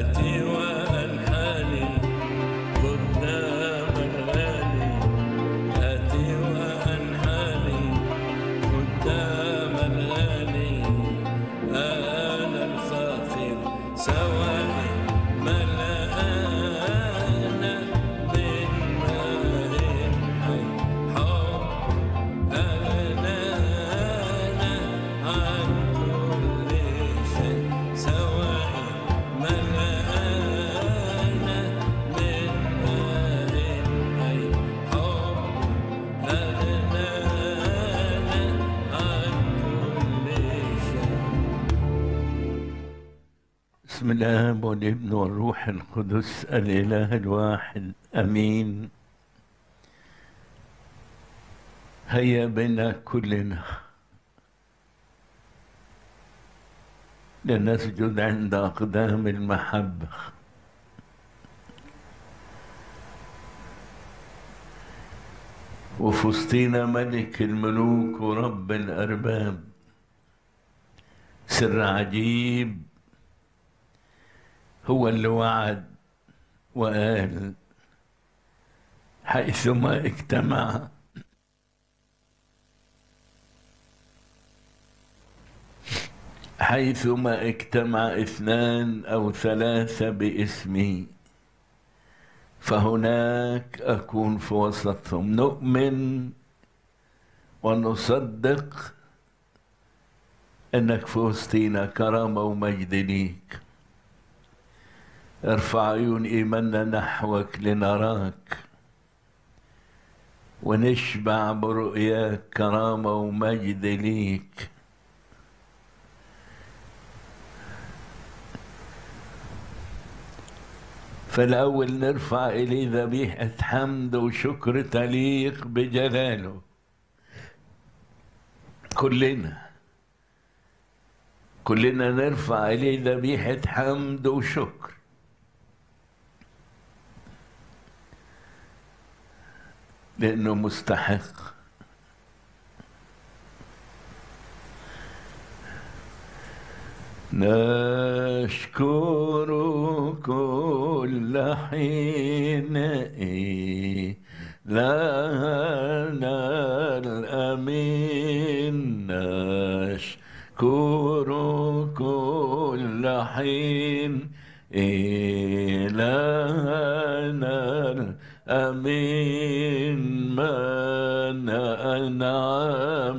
آتي وأنحني قدام الغالي آتي وأنحني قدام الغالي أنا الفقير سواني ملآنا من ماء حي حب أغنانا عن كل شيء سواء ملآنا من ماء حي حب أغنانا عن كل شيء بسم الله والابن والروح القدس الإله الواحد أمين هيا بنا كلنا لنسجد عند أقدام المحبة وفي وسطينا ملك الملوك ورب الأرباب سر عجيب هو اللي وعد وقال حيثما اجتمع حيثما اجتمع اثنان او ثلاثه باسمي فهناك اكون في وسطهم نؤمن ونصدق انك في وسطينا كرامه ومجد ليك ارفع عيون ايماننا نحوك لنراك ونشبع برؤياك كرامه ومجد ليك فالاول نرفع اليه ذبيحه حمد وشكر تليق بجلاله كلنا كلنا نرفع اليه ذبيحه حمد وشكر لأنه مستحق نشكر كل حين لنا الأمين نشكر كل حين لنا الأمين من أنعم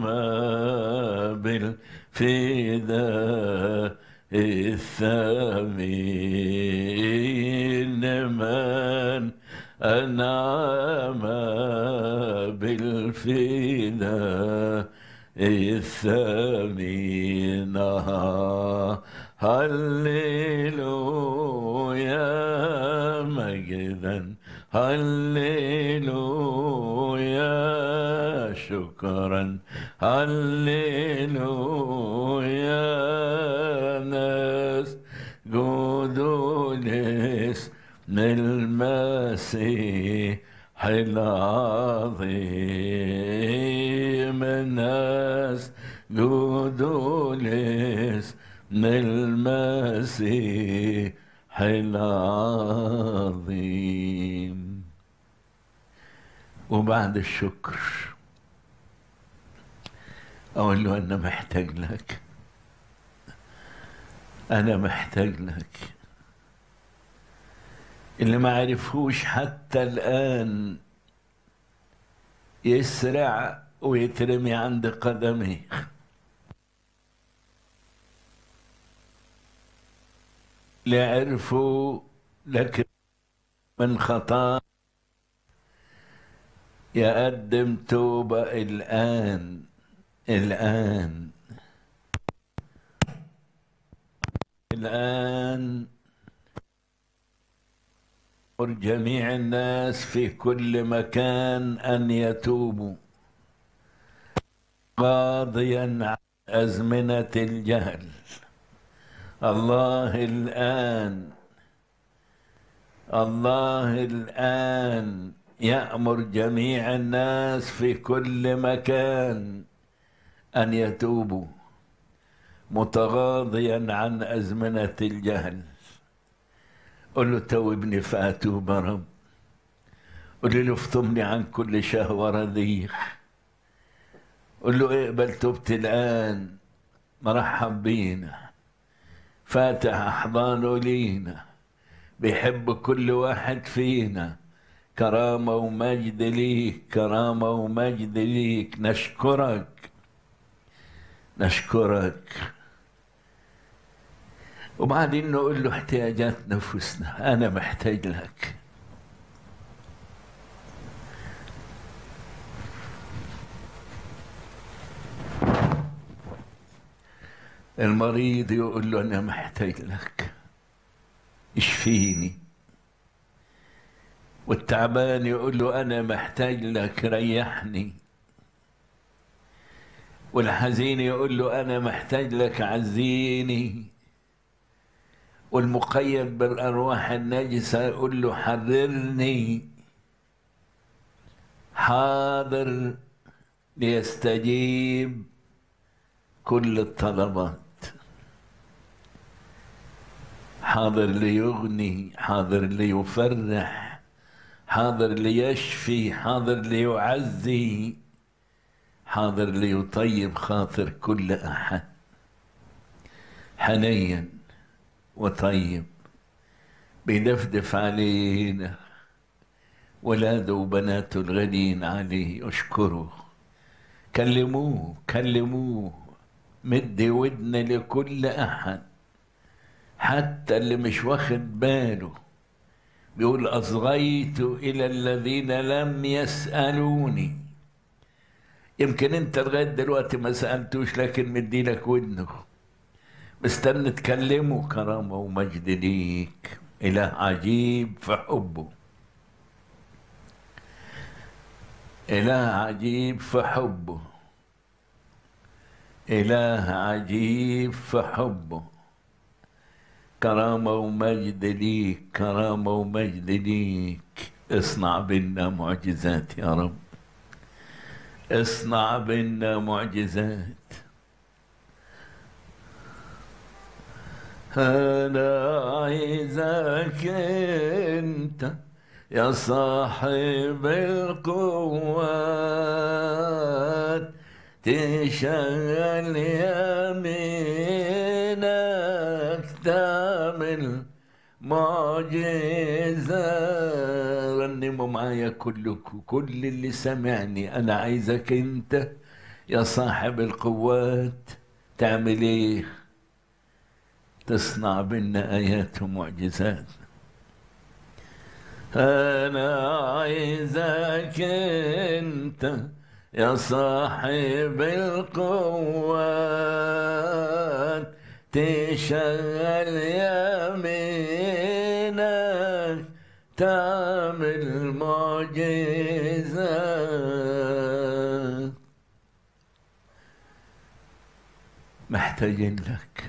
بالفداء الثمين من أنعم بالفداء الثمين هللويا مجدا هللويا شكرا هللويا ناس جودوليس المسيح العظيم ناس جودوليس المسيح العظيم وبعد الشكر أقول له أنا محتاج لك أنا محتاج لك اللي ما عرفوش حتى الآن يسرع ويترمي عند قدميه لعرفوا لكن من خطأ يقدم توبة الآن الآن الآن أمر جميع الناس في كل مكان أن يتوبوا قاضيا عن أزمنة الجهل الله الآن الله الآن يأمر جميع الناس في كل مكان أن يتوبوا متغاضيا عن أزمنة الجهل قل له توبني فأتوب يا رب قل له افطمني عن كل شهوة رضيخ قل له اقبل توبتي الآن مرحب بينا فاتح أحضانه لينا بيحب كل واحد فينا كرامة ومجد ليك كرامة ومجد ليك نشكرك نشكرك وبعدين نقول له احتياجات نفوسنا أنا محتاج لك المريض يقول له أنا محتاج لك اشفيني والتعبان يقول له أنا محتاج لك ريحني والحزين يقول له أنا محتاج لك عزيني والمقيد بالأرواح النجسة يقول له حررني حاضر ليستجيب كل الطلبات حاضر ليغني حاضر ليفرح حاضر ليشفي حاضر ليعزي حاضر ليطيب خاطر كل احد حنين وطيب بيدفدف علينا ولاده وبناته الغاليين عليه اشكره كلموه كلموه مد ودن لكل احد حتى اللي مش واخد باله بيقول أصغيت إلى الذين لم يسألوني يمكن أنت لغاية دلوقتي ما سألتوش لكن مديلك ودنه مستني تكلمه كرامة ومجد ليك إله عجيب في حبه إله عجيب في حبه إله عجيب في حبه كرامة ومجد ليك كرامة ومجد ليك اصنع بنا معجزات يا رب اصنع بنا معجزات أنا عايزك أنت يا صاحب القوات تشغل يمينك تعمل معجزة رنموا معايا كلكم كل اللي سمعني أنا عايزك أنت يا صاحب القوات تعمل إيه تصنع بنا آيات ومعجزات أنا عايزك أنت يا صاحب القوات تشغل يمينك تعمل معجزات محتاجين لك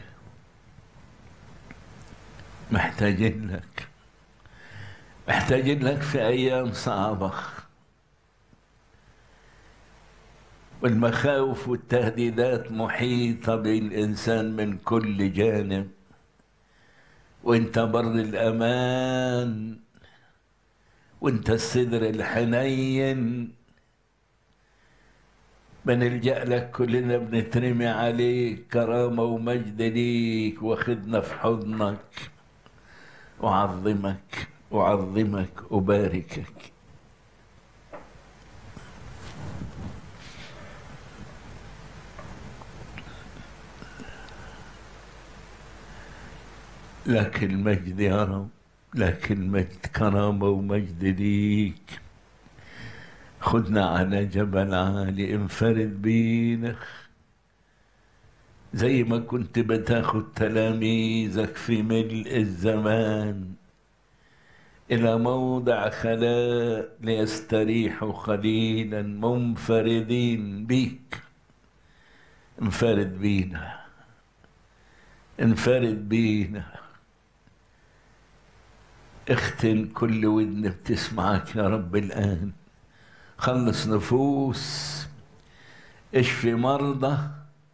محتاجين لك محتاجين لك في أيام صعبة والمخاوف والتهديدات محيطة بالإنسان من كل جانب وانت بر الأمان وانت الصدر الحنين بنلجأ لك كلنا بنترمي عليك كرامة ومجد ليك واخدنا في حضنك وعظمك وعظمك وباركك لك المجد يا رب لك المجد كرامة ومجد ليك خدنا على جبل عالي انفرد بينا زي ما كنت بتاخد تلاميذك في ملء الزمان إلى موضع خلاء ليستريحوا قليلا منفردين بيك انفرد بينا انفرد بينا اختن كل ودن بتسمعك يا رب الآن خلص نفوس اشفي مرضى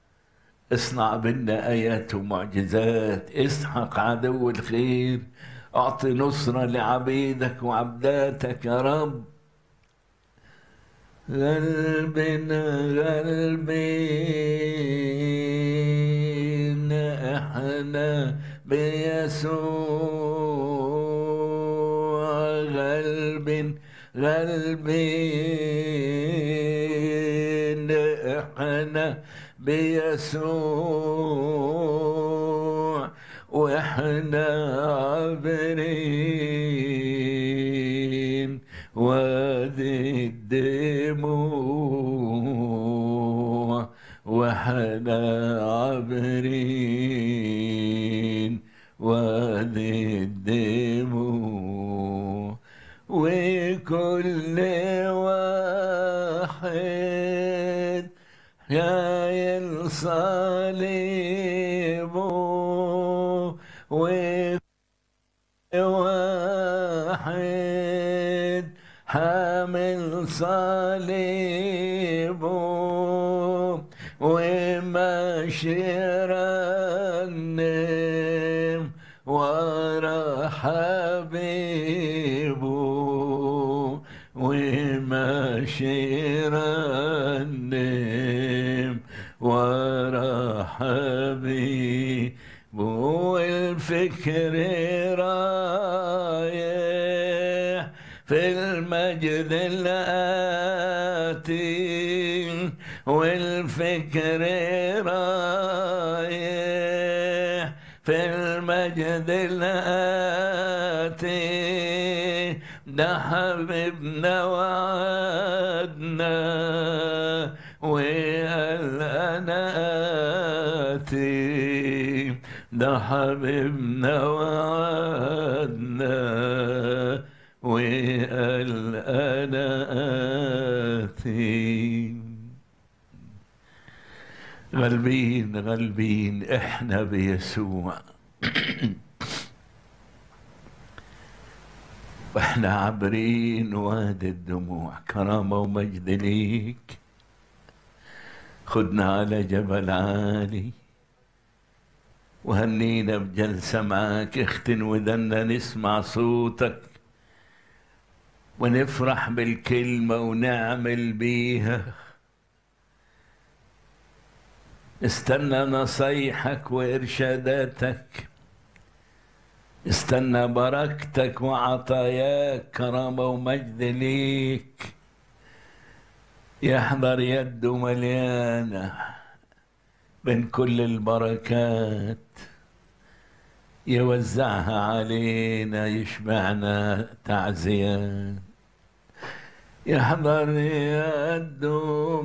اصنع بنا آيات ومعجزات اسحق عدو الخير أعطي نصرة لعبيدك وعبداتك يا رب قلبنا قلبنا احنا بيسوع قلب قلبنا احنا بيسوع واحنا عابرين وادي الدموع واحنا عابرين وادي الدموع وكل واحد شايل صليبه وكل واحد حامل صليبه وماشي رنم ورا حبيبه وماشي رنم ورا حبيبه والفكر رايح في المجد الآتي والفكر رايح في المجد الآتي ده حبيبنا وعدنا وقال أنا آتي ده حبيبنا وعدنا وقال أنا آتي غالبين غالبين احنا بيسوع واحنا عابرين وادي الدموع كرامة ومجد ليك خدنا على جبل عالي وهنينا بجلسة معاك اختن ودنا نسمع صوتك ونفرح بالكلمة ونعمل بيها استنى نصايحك وإرشاداتك استنى بركتك وعطاياك كرامة ومجد ليك يحضر يده مليانة من كل البركات يوزعها علينا يشبعنا تعزيات يحضر يده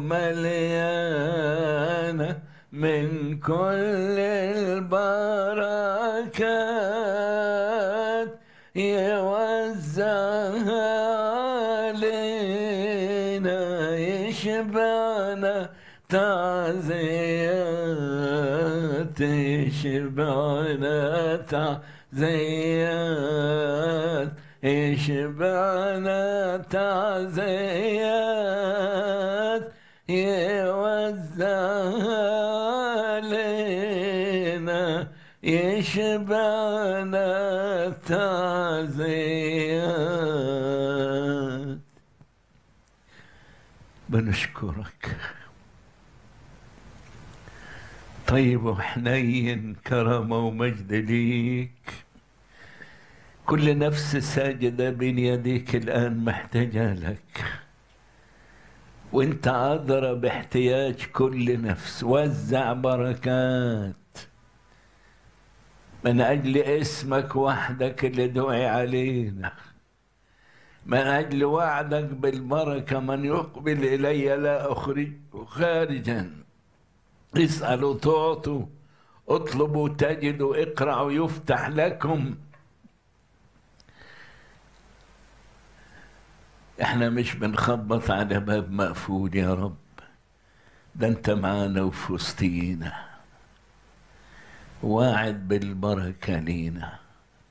مليانة من كل البركات يوزعها علينا يشبعنا تعزيات يشبعنا تعزيات يشبعنا تعزيات يوزعها علينا يشبعنا تعزيات بنشكرك طيب وحنين كرامة ومجد ليك كل نفس ساجدة بين يديك الآن محتاجة لك وانت أدرى باحتياج كل نفس وزع بركات من أجل اسمك وحدك اللي دعي علينا من أجل وعدك بالبركة من يقبل إلي لا أخرج خارجا اسألوا تعطوا اطلبوا تجدوا اقرأوا يفتح لكم احنا مش بنخبط على باب مقفول يا رب ده انت معانا وفي وسطينا واعد بالبركة لينا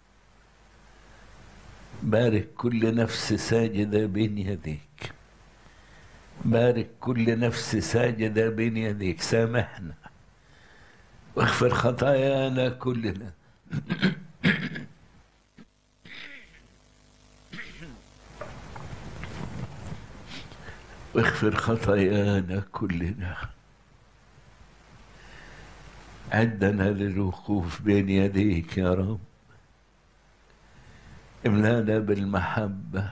بارك كل نفس ساجدة بين يديك بارك كل نفس ساجدة بين يديك سامحنا واغفر خطايانا كلنا واغفر خطايانا كلنا عدنا للوقوف بين يديك يا رب املانا بالمحبة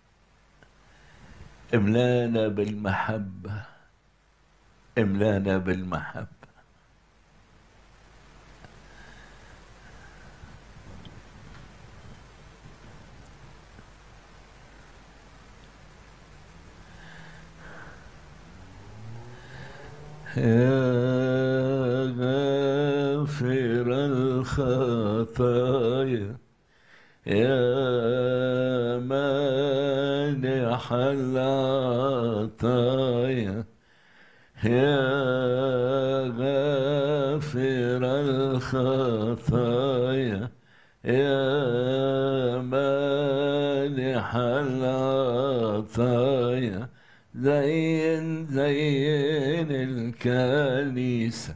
املانا بالمحبة املانا بالمحبة يا غافر الخطايا يا مانح العطايا يا غافر الخطايا يا مانح العطايا زين زين الكنيسة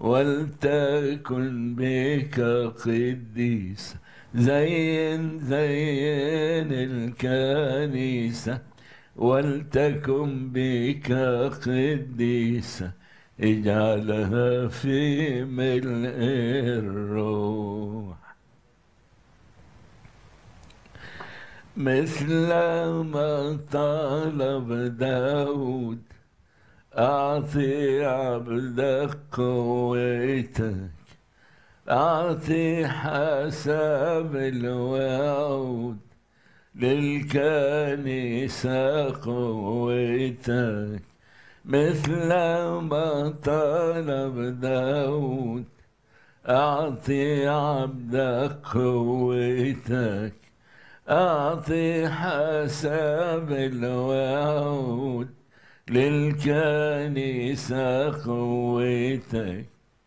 ولتكن بك قديسة زين زين الكنيسة ولتكن بك قديسة اجعلها في ملء الروح مثل ما طلب داود أعطي عبدك قوتك أعطي حسب الوعود للكنيسة قوتك مثل ما طلب داود أعطي عبدك قوتك أعطي حسب الوعود للكنيسة قوتك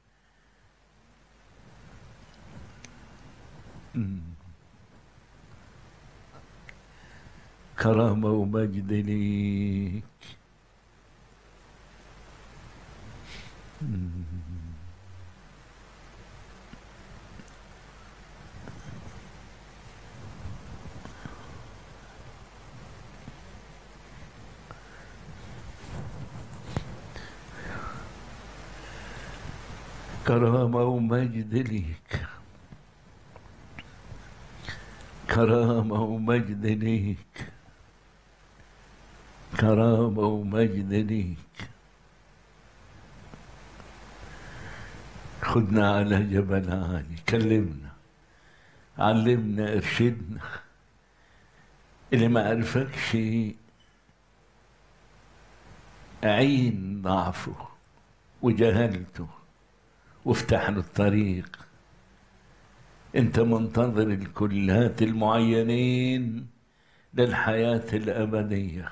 كرامة ومجد ليك كرامة ومجد ليك كرامة ومجد ليك كرامة ومجد ليك خدنا على جبل عالي كلمنا علمنا ارشدنا اللي ما عرفكش عين ضعفه وجهلته وافتح له الطريق انت منتظر الكلات المعينين للحياة الأبدية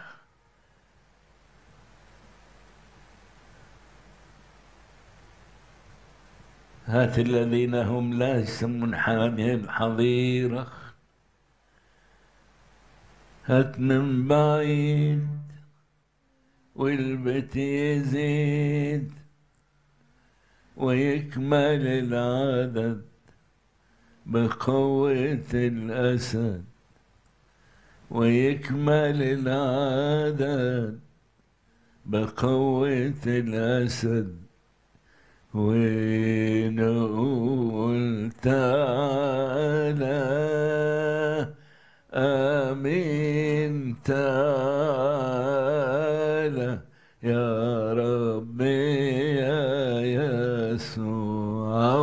هات الذين هم ليس منحنى الحظيرة هات من بعيد والبيت يزيد ويكمل العدد بقوة الأسد ويكمل العدد بقوة الأسد ونقول تعالى آمين تعالى يا ربي يا يسوع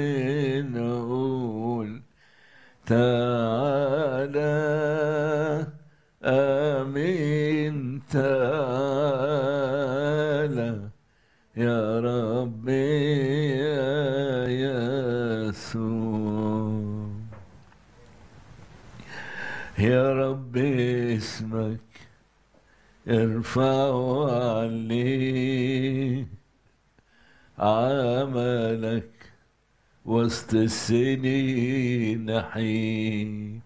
ونقول تعالى آمين تعالى يا ربي يا يسوع يا ربي اسمك ارفع عليه عملك وسط السنين حين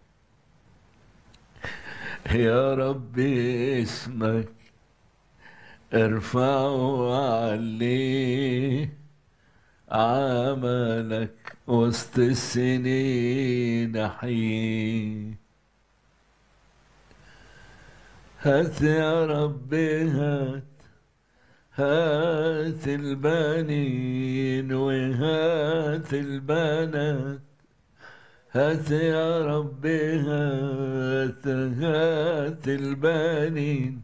يا ربي اسمك ارفع عليه عملك وسط السنين حين هات يا ربي هات هات البنين وهات البنات هات يا ربي هات هات البنين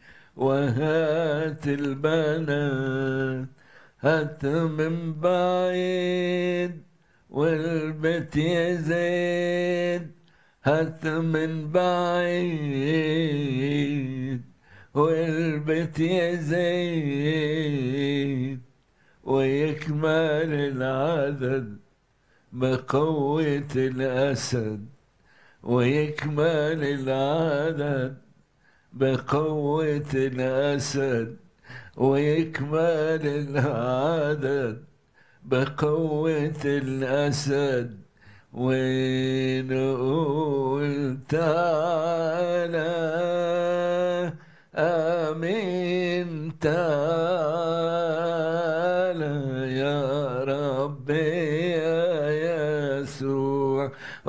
وهات البنات هات من بعيد والبيت يزيد هات من بعيد والبيت يزيد ويكمل العدد بقوة الأسد ويكمل العدد بقوة الأسد ويكمل العدد بقوة الأسد ونقول تعالى آمين تعالى يا ربي يا يسوع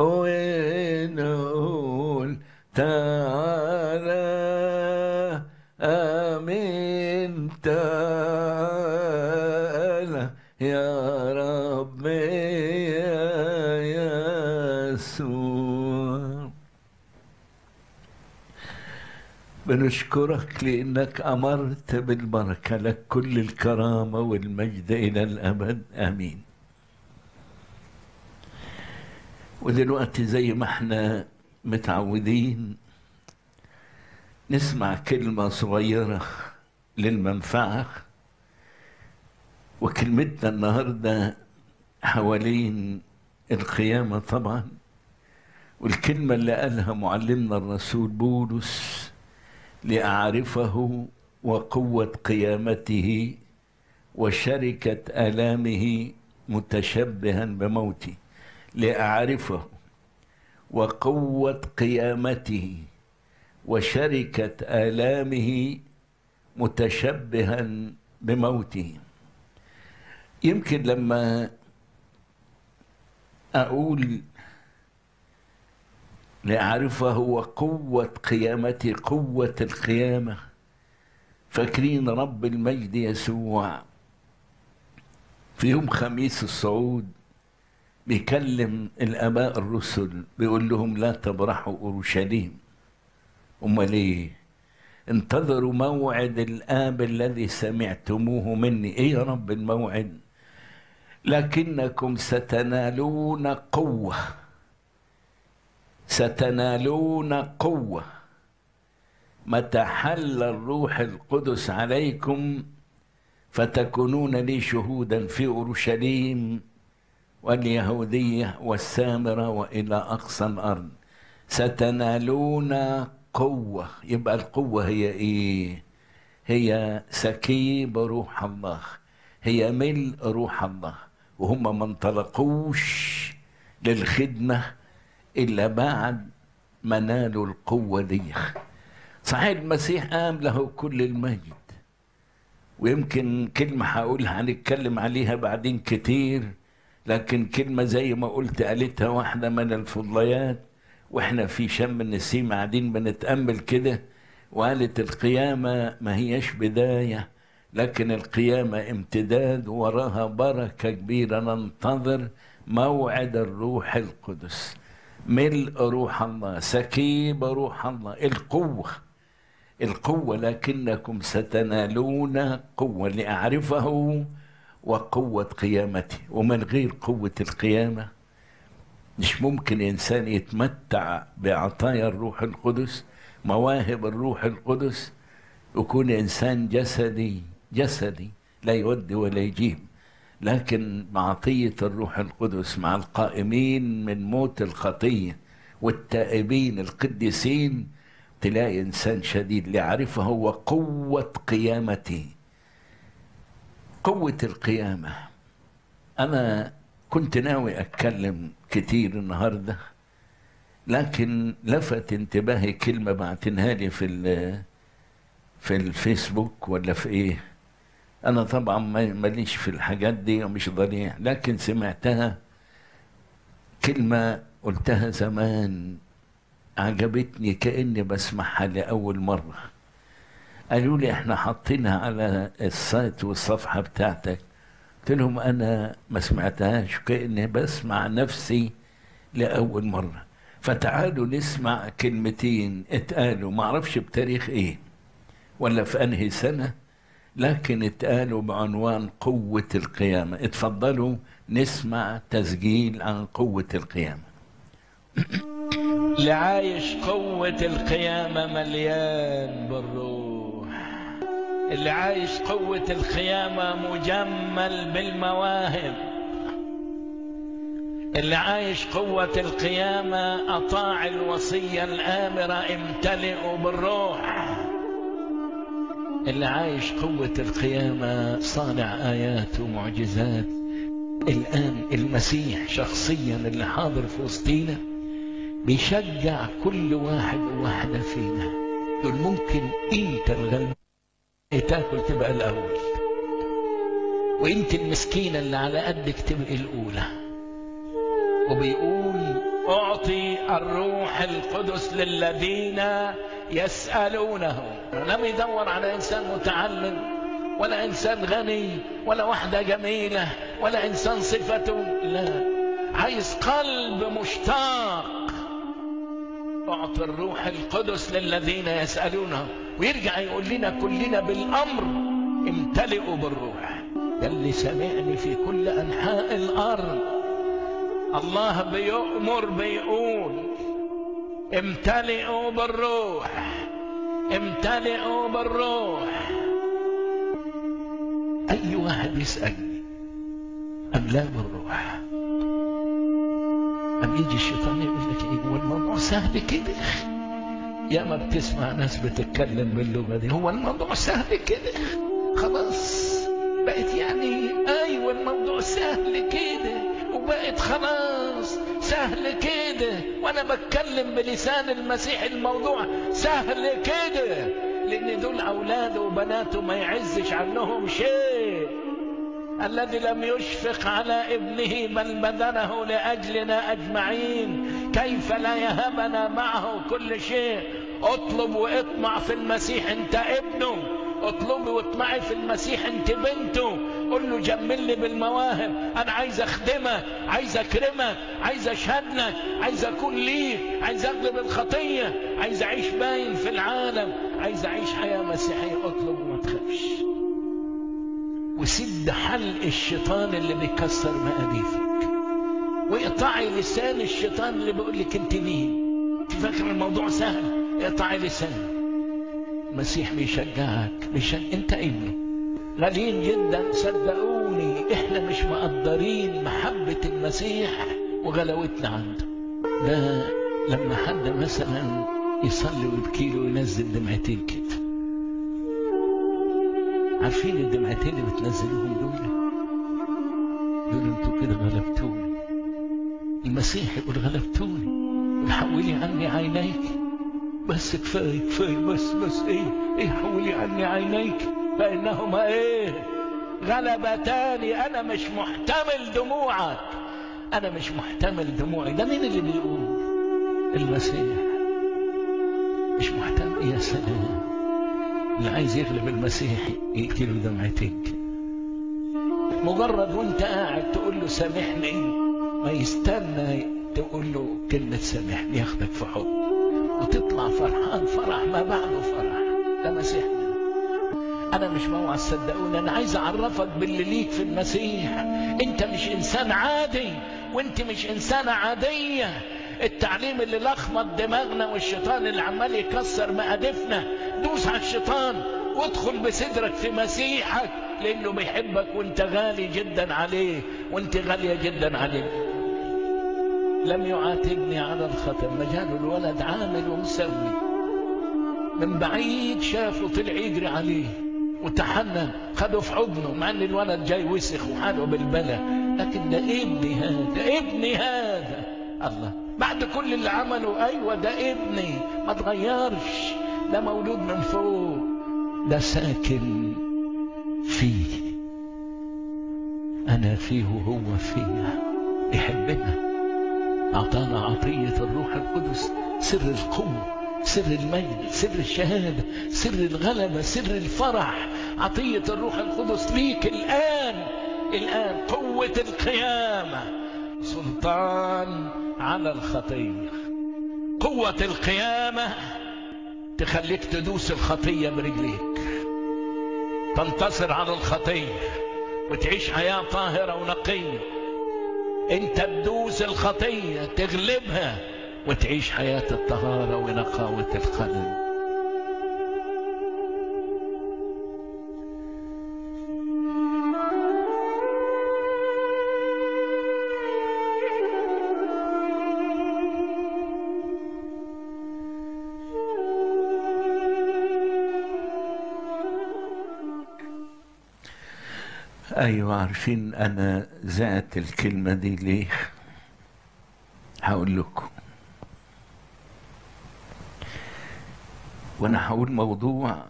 ونقول تعالى آمين تعالى يا ربي يا يسوع بنشكرك لأنك أمرت بالبركة لك كل الكرامة والمجد إلى الأبد آمين ودلوقتي زي ما احنا متعودين نسمع كلمة صغيرة للمنفعة وكلمتنا النهاردة حوالين القيامة طبعا والكلمة اللي قالها معلمنا الرسول بولس لأعرفه وقوة قيامته وشركة آلامه متشبها بموته لأعرفه وقوة قيامته وشركة آلامه متشبها بموته يمكن لما أقول لأعرفه وقوة قيامته قوة القيامة فاكرين رب المجد يسوع في يوم خميس الصعود بيكلم الآباء الرسل بيقول لهم لا تبرحوا أورشليم أمال إيه؟ انتظروا موعد الآب الذي سمعتموه مني إيه يا رب الموعد؟ لكنكم ستنالون قوة ستنالون قوة متى حل الروح القدس عليكم فتكونون لي شهودا في أورشليم واليهودية والسامرة وإلى أقصى الأرض ستنالون قوة يبقى القوة هي إيه؟ هي سكيب روح الله هي ملء روح الله وهم ما انطلقوش للخدمة إلا بعد ما نالوا القوة دي صحيح المسيح قام له كل المجد ويمكن كلمة هقولها هنتكلم عليها بعدين كتير لكن كلمة زي ما قلت قالتها واحدة من الفضليات واحنا في شم النسيم قاعدين بنتأمل كده وقالت القيامة ما هيش بداية لكن القيامة امتداد وراها بركة كبيرة ننتظر موعد الروح القدس ملء روح الله سكيب روح الله القوة القوة لكنكم ستنالون قوة لأعرفه وقوة قيامته ومن غير قوة القيامة مش ممكن إنسان يتمتع بعطايا الروح القدس مواهب الروح القدس يكون إنسان جسدي جسدي لا يودي ولا يجيب لكن معطية الروح القدس مع القائمين من موت الخطية والتائبين القديسين تلاقي إنسان شديد ليعرفه هو قوة قيامته قوة القيامة أنا كنت ناوي أتكلم كتير النهاردة لكن لفت انتباهي كلمة بعتنها لي في ال- في الفيسبوك ولا في إيه أنا طبعا ما- ماليش في الحاجات دي ومش ضريع لكن سمعتها كلمة قلتها زمان عجبتني كأني بسمعها لأول مرة قالوا لي احنا حاطينها على السايت والصفحة بتاعتك قلت لهم أنا ما سمعتهاش كأني بسمع نفسي لأول مرة فتعالوا نسمع كلمتين اتقالوا معرفش بتاريخ ايه ولا في انهي سنة لكن اتقالوا بعنوان قوة القيامة اتفضلوا نسمع تسجيل عن قوة القيامة اللي عايش قوة القيامة مليان بالروح اللي عايش قوة القيامة مجمل بالمواهب اللي عايش قوة القيامة أطاع الوصية الآمرة امتلئوا بالروح اللي عايش قوة القيامة صانع آيات ومعجزات الآن المسيح شخصيا اللي حاضر في وسطينا بيشجع كل واحد وواحدة فينا يقول ممكن انت الغلبان تاكل تبقى الأول وانت المسكينة اللي على قدك تبقى الأولى وبيقول أعطي الروح القدس للذين يسألونه لم يدور على إنسان متعلم ولا إنسان غني ولا واحدة جميلة ولا إنسان صفته لا عايز قلب مشتاق أعطي الروح القدس للذين يسألونه ويرجع يقول لنا كلنا بالأمر امتلئوا بالروح ده اللي سمعني في كل أنحاء الأرض الله بيؤمر بيقول امتلئوا بالروح امتلئوا بالروح اي واحد يسالني املاه بالروح ام يجي الشيطان يقول لك ايه هو الموضوع سهل كده يا ما بتسمع ناس بتتكلم باللغه دي هو الموضوع سهل كده خلاص بقت يعني ايوه الموضوع سهل كده وبقت خلاص سهل كده وانا بتكلم بلسان المسيح الموضوع سهل كده لان دول اولاده وبناته ما يعزش عنهم شيء الذي لم يشفق على ابنه بل بذله لاجلنا اجمعين كيف لا يهبنا معه كل شيء اطلب واطمع في المسيح انت ابنه اطلبي واطمعي في المسيح انت بنته قل له جمل لي بالمواهب انا عايز اخدمك عايز اكرمك عايز اشهد لك عايز اكون ليك عايز اغلب الخطيه عايز اعيش باين في العالم عايز اعيش حياه مسيحيه اطلب وما تخافش وسد حلق الشيطان اللي بيكسر مقاديفك واقطعي لسان الشيطان اللي بيقول لك انت مين انت فاكر الموضوع سهل اقطعي لسانك المسيح بيشجعك بيشجع انت ابنه غاليين جدا صدقوني احنا مش مقدرين محبة المسيح وغلاوتنا عنده ده لما حد مثلا يصلي ويبكي له وينزل دمعتين كده عارفين الدمعتين اللي بتنزلوهم دول دول انتوا كده غلبتوني المسيح يقول غلبتوني حولي عني عينيك بس كفايه كفايه بس بس ايه ايه حولي عني عينيك فانهما ايه غلبتان انا مش محتمل دموعك انا مش محتمل دموعي ده مين اللي بيقول المسيح مش محتمل يا سلام اللي عايز يغلب المسيح يقتله دمعتين مجرد وانت قاعد تقول له سامحني ما يستنى تقول له كلمة سامحني ياخدك في حضنه وتطلع فرحان فرح ما بعده فرح ده مسيحنا انا مش موعظ صدقوني انا عايز اعرفك باللي ليك في المسيح انت مش انسان عادي وانت مش انسانة عادية التعليم اللي لخبط دماغنا والشيطان اللي عمال يكسر مقادفنا دوس على الشيطان وادخل بصدرك في مسيحك لانه بيحبك وانت غالي جدا عليه وانت غالية جدا عليه لم يعاتبني على الخطر مجال الولد عامل ومسوي من بعيد شافه طلع يجري عليه وتحنن خده في حضنه مع ان الولد جاي وسخ وحاله بالبلا لكن ده ابني هذا ابني هذا الله بعد كل اللي عمله ايوه ده ابني ما تغيرش ده مولود من فوق ده ساكن فيه انا فيه وهو فيا يحبنا أعطانا عطية الروح القدس سر القوة سر المجد سر الشهادة سر الغلبة سر الفرح عطية الروح القدس ليك الآن الآن قوة القيامة سلطان على الخطية قوة القيامة تخليك تدوس الخطية برجليك تنتصر على الخطية وتعيش حياة طاهرة ونقية انت تدوس الخطية تغلبها وتعيش حياة الطهارة ونقاوة القلب ايوه عارفين انا زعت الكلمه دي ليه هقول لكم وانا هقول موضوع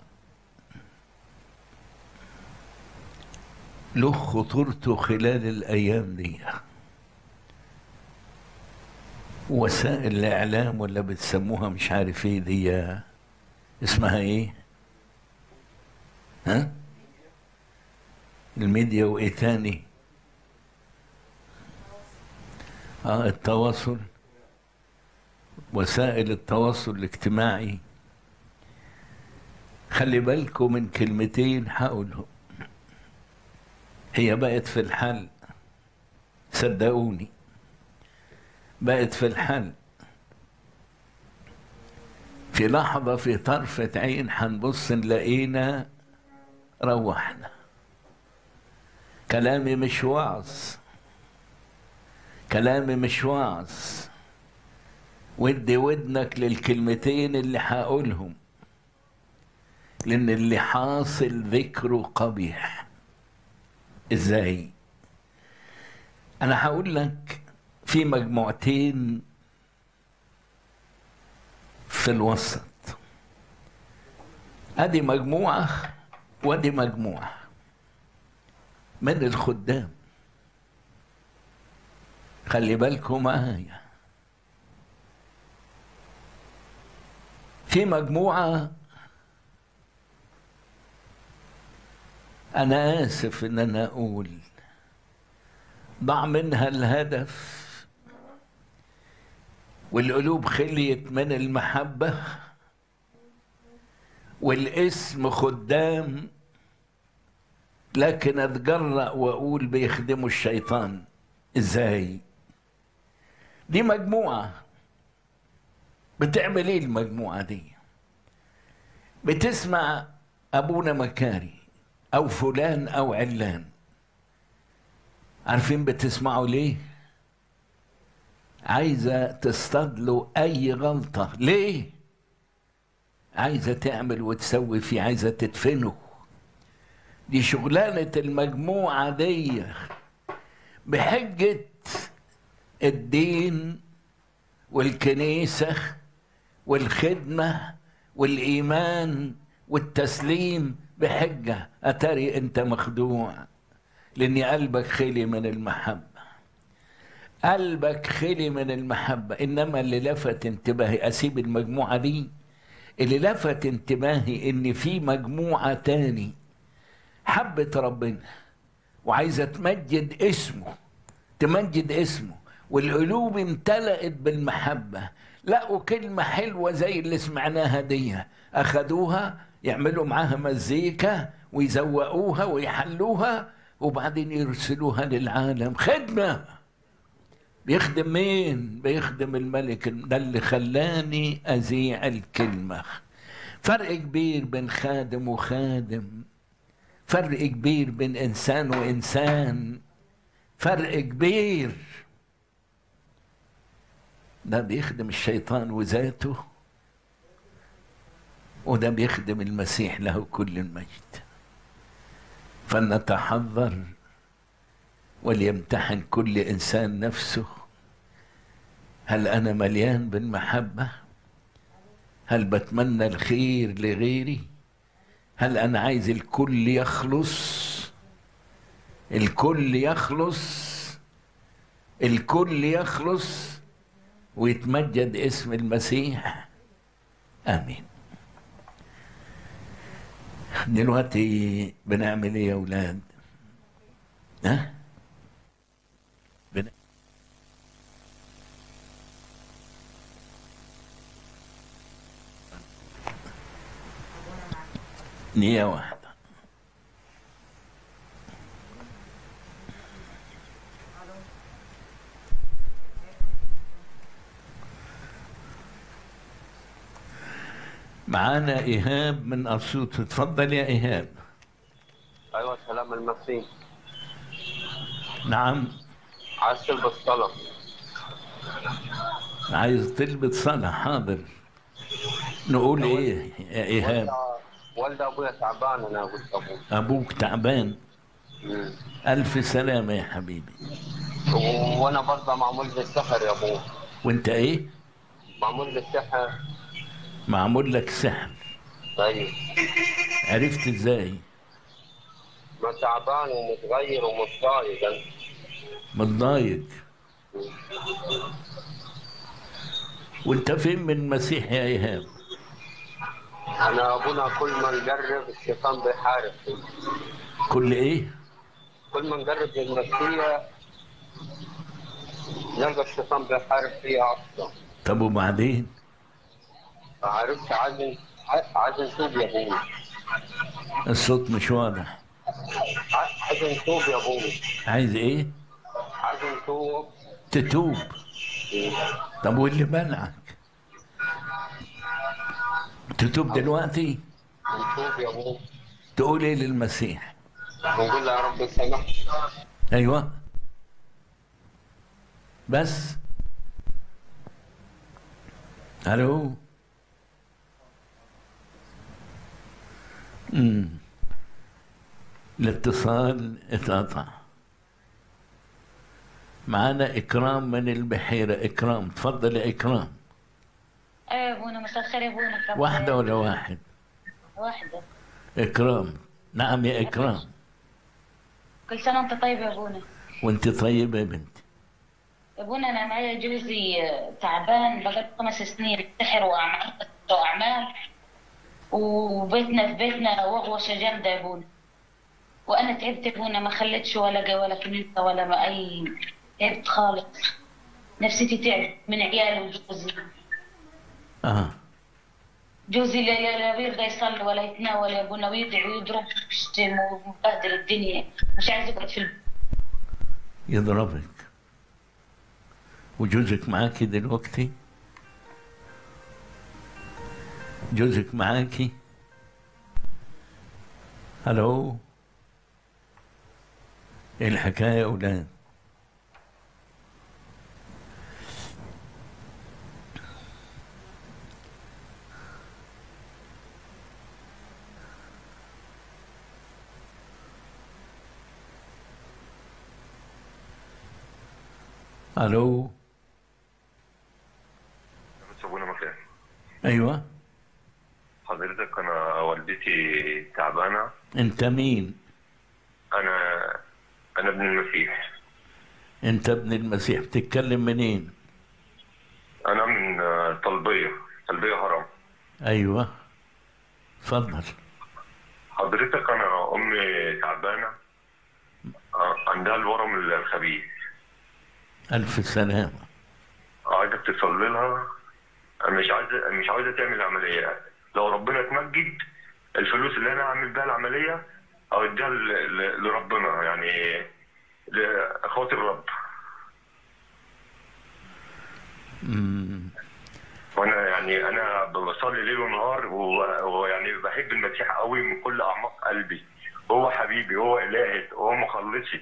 له خطورته خلال الايام دي وسائل الاعلام ولا بتسموها مش عارف ايه دي اسمها ايه ها الميديا وايه تاني اه التواصل وسائل التواصل الاجتماعي خلي بالكم من كلمتين هقولهم هي بقت في الحل صدقوني بقت في الحل في لحظة في طرفة عين هنبص نلاقينا روحنا كلامي مش وعظ كلامي مش وعظ ودي ودنك للكلمتين اللي هقولهم لان اللي حاصل ذكره قبيح ازاي انا هقول لك في مجموعتين في الوسط ادي مجموعه وادي مجموعه من الخدام خلي بالكم معايا في مجموعة أنا آسف إن أنا أقول ضع منها الهدف والقلوب خليت من المحبة والاسم خدام لكن اتجرأ واقول بيخدموا الشيطان ازاي دي مجموعة بتعمل ايه المجموعة دي بتسمع ابونا مكاري او فلان او علان عارفين بتسمعوا ليه عايزة تصطاد له اي غلطة ليه عايزة تعمل وتسوي فيه عايزة تدفنه دي شغلانة المجموعة دي بحجة الدين والكنيسة والخدمة والإيمان والتسليم بحجة أتري أنت مخدوع لأن قلبك خلي من المحبة قلبك خلي من المحبة إنما اللي لفت انتباهي أسيب المجموعة دي اللي لفت انتباهي إن في مجموعة تاني حبت ربنا وعايزة تمجد اسمه تمجد اسمه والقلوب امتلأت بالمحبة لقوا كلمة حلوة زي اللي سمعناها دي أخدوها يعملوا معاها مزيكا ويزوقوها ويحلوها وبعدين يرسلوها للعالم خدمة بيخدم مين؟ بيخدم الملك ده اللي خلاني أذيع الكلمة فرق كبير بين خادم وخادم فرق كبير بين إنسان وإنسان فرق كبير ده بيخدم الشيطان وذاته وده بيخدم المسيح له كل المجد فلنتحذر وليمتحن كل انسان نفسه هل انا مليان بالمحبه هل بتمنى الخير لغيري هل انا عايز الكل يخلص الكل يخلص الكل يخلص ويتمجد اسم المسيح امين دلوقتي بنعمل ايه يا اولاد ها بن... نية واحدة معانا إيهاب من أسيوط اتفضل يا إيهاب ايوه سلام المسيح نعم عايز تلبس طلب عايز تلبس صلاة حاضر نقول إيه يا إيهاب والدة- والدة ابويا تعبان انا قلت ابوه أبوك تعبان مم. ألف سلامة يا حبيبي و- وانا برضه معمول لي السحر يا ابوه وأنت إيه معمول لي السحر معمول لك سحر طيب عرفت إزاي ما تعبان ومتغير ومتضايق أنا. متضايق وأنت فين من المسيح يا إيهاب انا ابونا كل ما نقرب الشيطان بيحارب فيه. كل إيه كل ما نقرب للمسيح نلقى الشيطان بيحارب فيها اصلا طب وبعدين عرفت عايز عايز نتوب يا ابونا الصوت مش واضح عايز نتوب يا ابونا عايز إيه عايز نتوب تتوب طب واللي منعك تتوب دلوقتي نتوب يا ابونا تقول ايه للمسيح ونقول له يا رب سامحني ايوه بس الو امم الاتصال اتقطع معانا اكرام من البحيره اكرام تفضل يا اكرام ايه يا ابونا مساء الخير يا ابونا كم- واحده ولا واحد واحدة اكرام نعم يا اكرام كل سنة وانت طيب يا ابونا وانت طيبه يا بنتي يا ابونا انا معايا جوزي آه، تعبان بقى خمس سنين سحر واعمال واعمال وبيتنا في بيتنا وغوشة جامدة يا ابونا وانا تعبت يا ابونا ما خليتش ولا جا ولا كنيسة ولا ما اي تعبت خالص نفسيتي تعبت من عيالي وجوزي اه جوزي لا لا لا بيرضى يصلي ولا يتناول يا ابونا ويدعي ويضرب ويشتم ومبهدل الدنيا مش عايز يقعد في البيت يضربك وجوزك معاكي دلوقتي جوزك معاكي الو ايه الحكايه يا اولاد الو بس ابونا مكان ايوه حضرتك انا والدتي تعبانه انت مين انا انا ابن المسيح انت ابن المسيح بتتكلم منين انا من آه، طلبيه طلبيه هرم ايوه اتفضل حضرتك انا امي تعبانه آه، عندها الورم الخبيث الف سلامه عايزك تصلي لها مش عايزه مش عايزه تعمل عمليه لو ربنا اتمجد الفلوس اللي انا اعمل بيها العمليه اوديها ل- ل- لربنا يعني لاخوات الرب مم. وانا يعني انا بصلي ليل ونهار و- ويعني بحب المسيح قوي من كل اعماق قلبي هو حبيبي هو الهي هو مخلصي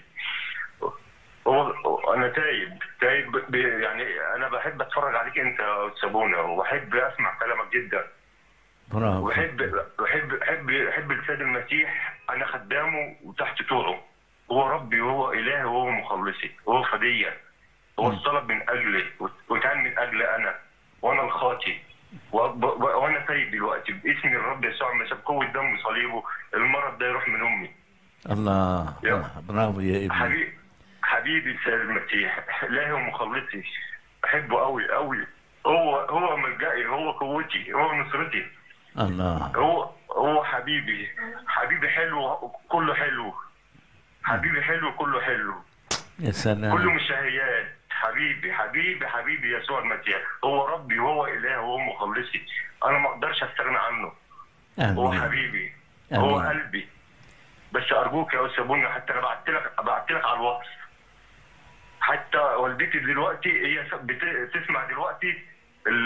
هو انا تايب تايب ب- يعني انا بحب اتفرج عليك انت يا أستاذ سابونا وبحب اسمع كلامك جدا برافو وبحب بحب بحب بحب السيد المسيح انا خدامه وتحت طوعه هو ربي وهو الهي وهو مخلصي وهو فدية هو الطلب من اجلي وكان من اجلي انا وانا الخاطي وب- و- وانا سيد دلوقتي باسم الرب يسوع المسيح بقوه دم صليبه المرض ده يروح من امي الله يا. برافو يا ابني حبيبي حبيبي السيد المسيح الهي ومخلصي بحبه قوي قوي هو هو ملجئي هو قوتي هو نصرتي الله هو هو حبيبي حبيبي حلو كله حلو حبيبي حلو كله حلو يا كله سلام مشتهيات حبيبي حبيبي حبيبي يسوع المسيح هو ربي وهو اله وهو مخلصي انا ما اقدرش استغنى عنه هو امين حبيبي هو آمين. قلبي بس ارجوك يا استاذ بني حتى انا بعت لك بعت لك على الواتس حتى والدتي دلوقتي هي س- بت- تسمع دلوقتي ال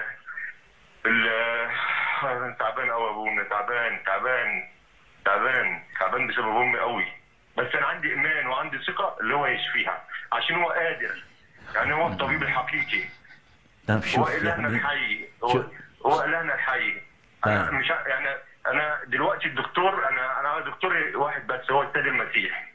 ال أنا تعبان قوي يا ابونا تعبان تعبان تعبان تعبان بسبب امي قوي بس انا عندي ايمان وعندي ثقه اللي هو يشفيها عشان هو قادر يعني هو الطبيب الحقيقي طب هو شوف يا الهنا حبيبي الحي هو, شوف. هو الهنا الحي انا طيب. مش ع- يعني انا دلوقتي الدكتور انا انا دكتور واحد بس هو السيد المسيح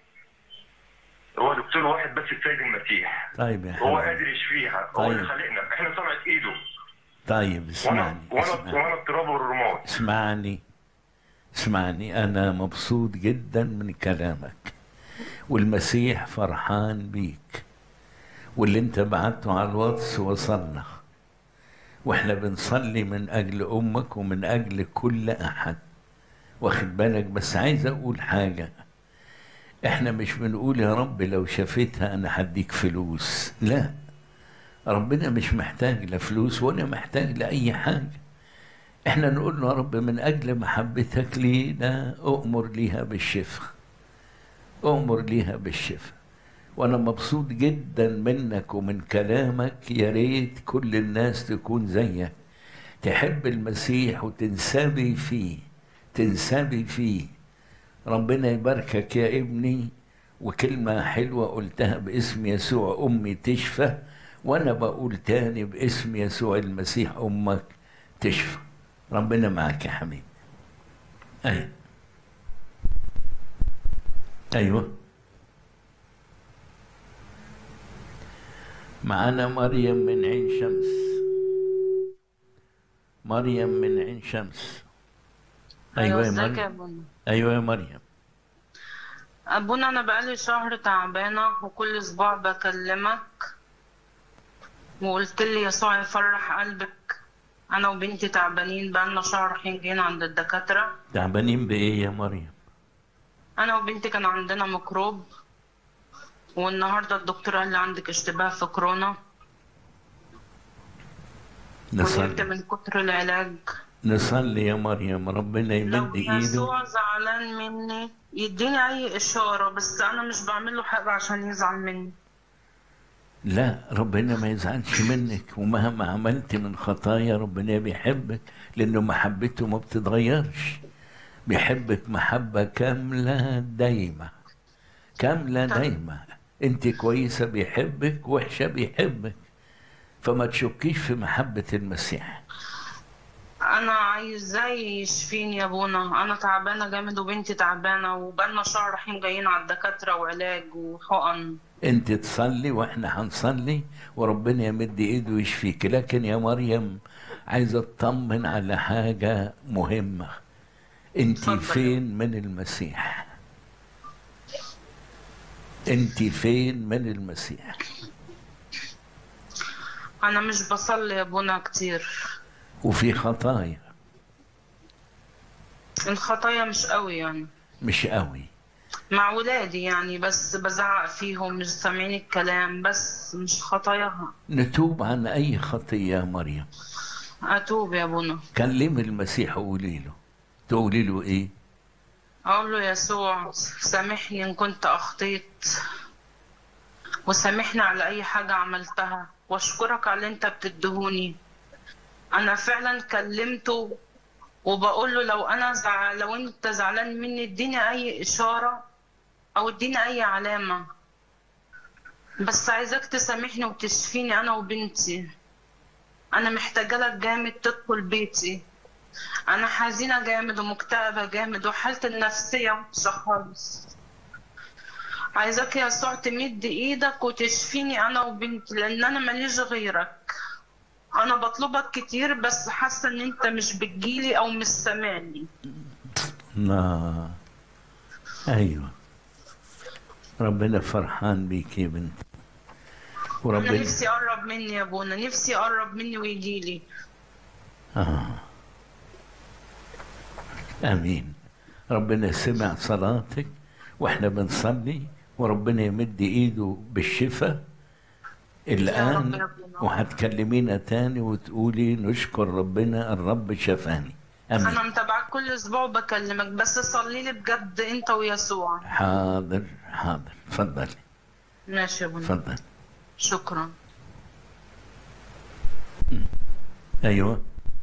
هو دكتور واحد بس السيد المسيح طيب يا هو حبيبي قادر يشفيها هو طيب. اللي خلقنا احنا صنعة ايده طيب وانا اسمعني وانا اسمعني وانا التراب والرماد اسمعني اسمعني انا مبسوط جدا من كلامك والمسيح فرحان بيك واللي انت بعته على الواتس وصلنا واحنا بنصلي من اجل امك ومن اجل كل احد واخد بالك بس عايز اقول حاجه احنا مش بنقول يا رب لو شافتها انا هديك فلوس لا ربنا مش محتاج لا فلوس ولا محتاج لاي حاجه احنا نقول له يا رب من اجل محبتك لينا اؤمر ليها بالشفاء اؤمر ليها بالشفاء وانا مبسوط جدا منك ومن كلامك يا ريت كل الناس تكون زيك تحب المسيح وتنسبي فيه تنسبي فيه ربنا يباركك يا ابني وكلمة حلوة قلتها باسم يسوع أمي تشفى وأنا بقول تاني باسم يسوع المسيح أمك تشفى ربنا معك يا حبيبي أيوة أيوة معانا مريم من عين شمس مريم من عين شمس أيوة يا ازيك يا مريم ابونا أيوة يا مريم ابونا انا بقالي شهر تعبانه وكل اسبوع بكلمك وقلت لي يسوع يفرح قلبك انا وبنتي تعبانين بقالنا شهر رايحين جايين عند الدكاتره تعبانين بإيه يا مريم؟ انا وبنتي كان عندنا ميكروب والنهارده الدكتور قال لي عندك اشتباه في كورونا ونمت نصلي من كتر العلاج نصلي يا مريم ربنا لو يمد ايده يسوع زعلان مني يديني اي اشاره بس انا مش بعمل له حاجه عشان يزعل مني لا ربنا ما يزعلش منك ومهما عملت من خطايا ربنا بيحبك لانه محبته ما بتتغيرش بيحبك محبة كاملة دايمة كاملة طب. دايمة انت كويسة بيحبك وحشة بيحبك فما تشكيش في محبة المسيح انا عايزاه يشفيني يا ابونا انا تعبانه جامد وبنتي تعبانه وبقالنا شهر رايحين جايين على الدكاتره وعلاج وحقن انت تصلي واحنا هنصلي وربنا يمد ايده ويشفيك لكن يا مريم عايزه اطمن على حاجه مهمه انت اتفضل. فين من المسيح انت فين من المسيح انا مش بصلي يا ابونا كتير وفي خطايا الخطايا مش قوي يعني مش قوي مع ولادي يعني بس بزعق فيهم مش سامعين الكلام بس مش خطاياها نتوب عن اي خطيه يا مريم اتوب يا ابونا كلمي المسيح وقولي له تقولي له ايه اقول له يسوع سامحني ان كنت اخطيت وسامحني على اي حاجه عملتها واشكرك على اللي انت بتدهوني انا فعلا كلمته وبقول له لو انا زع... لو انت زعلان مني اديني اي اشاره او اديني اي علامه بس عايزاك تسامحني وتشفيني انا وبنتي انا محتاجه لك جامد تدخل بيتي انا حزينه جامد ومكتئبه جامد وحالتي النفسيه وحشه خالص عايزاك يا يسوع تمد ايدك وتشفيني انا وبنتي لان انا ماليش غيرك انا بطلبك كتير بس حاسه ان انت مش بتجيلي او مش سامعني لا ايوه ربنا فرحان بيك يا بنت انا وربنا نفسي يقرب مني يا ابونا نفسي يقرب مني ويجي لي آه. آمين ربنا سمع صلاتك واحنا بنصلي وربنا يمد ايده بالشفاء الآن يا ربنا. وهتكلمينا تاني وتقولي نشكر ربنا الرب شفاني انا آمين متابعك كل اسبوع بكلمك بس صلي لي بجد انت ويسوع حاضر حاضر اتفضلي ماشي يا ابونا اتفضل شكرا ايوه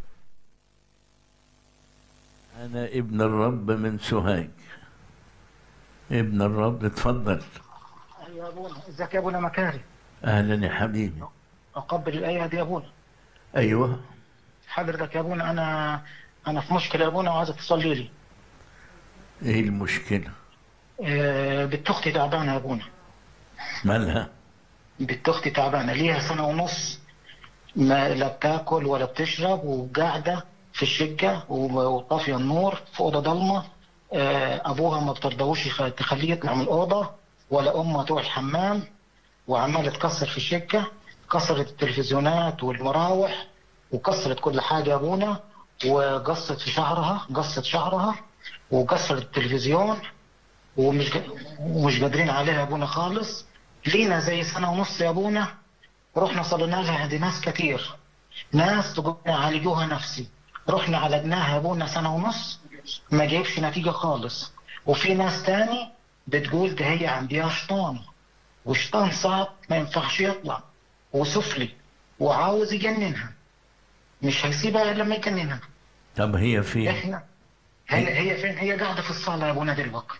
انا ابن الرب من سوهاج ابن الرب اتفضل يا ابونا ازيك يا ابونا مكاري اهلا يا حبيبي اقبل الايه دي يا ابونا ايوه حضرتك يا ابونا انا انا في مشكله يا ابونا وعايزك تصلي لي ايه المشكله آه، بنت اختي تعبانه يا ابونا مالها بنت اختي تعبانه ليها سنه ونص ما لا بتاكل ولا بتشرب وقاعده في الشقه و- وطافيه النور في اوضه ضلمه آه، ابوها ما بترضاوش يخ- تخليه يطلع من الاوضه ولا امها تروح الحمام وعماله تكسر في الشقه كسرت التلفزيونات والمراوح وكسرت كل حاجه يا ابونا وقصت في شعرها قصت شعرها وكسرت التلفزيون ومش ومش قادرين عليها يا ابونا خالص لينا زي سنه ونص يا ابونا رحنا صلينا لها عند ناس كتير ناس تقول لنا عالجوها نفسي رحنا عالجناها يا ابونا سنه ونص ما جايبش نتيجه خالص وفي ناس تاني بتقول ده هي عندها شيطان وشيطان صعب ما ينفعش يطلع وسفلي وعاوز يجننها مش هيسيبها الا لما يجننها طب هي فين احنا هي هي فين هي قاعده في الصاله يا ابونا دلوقتي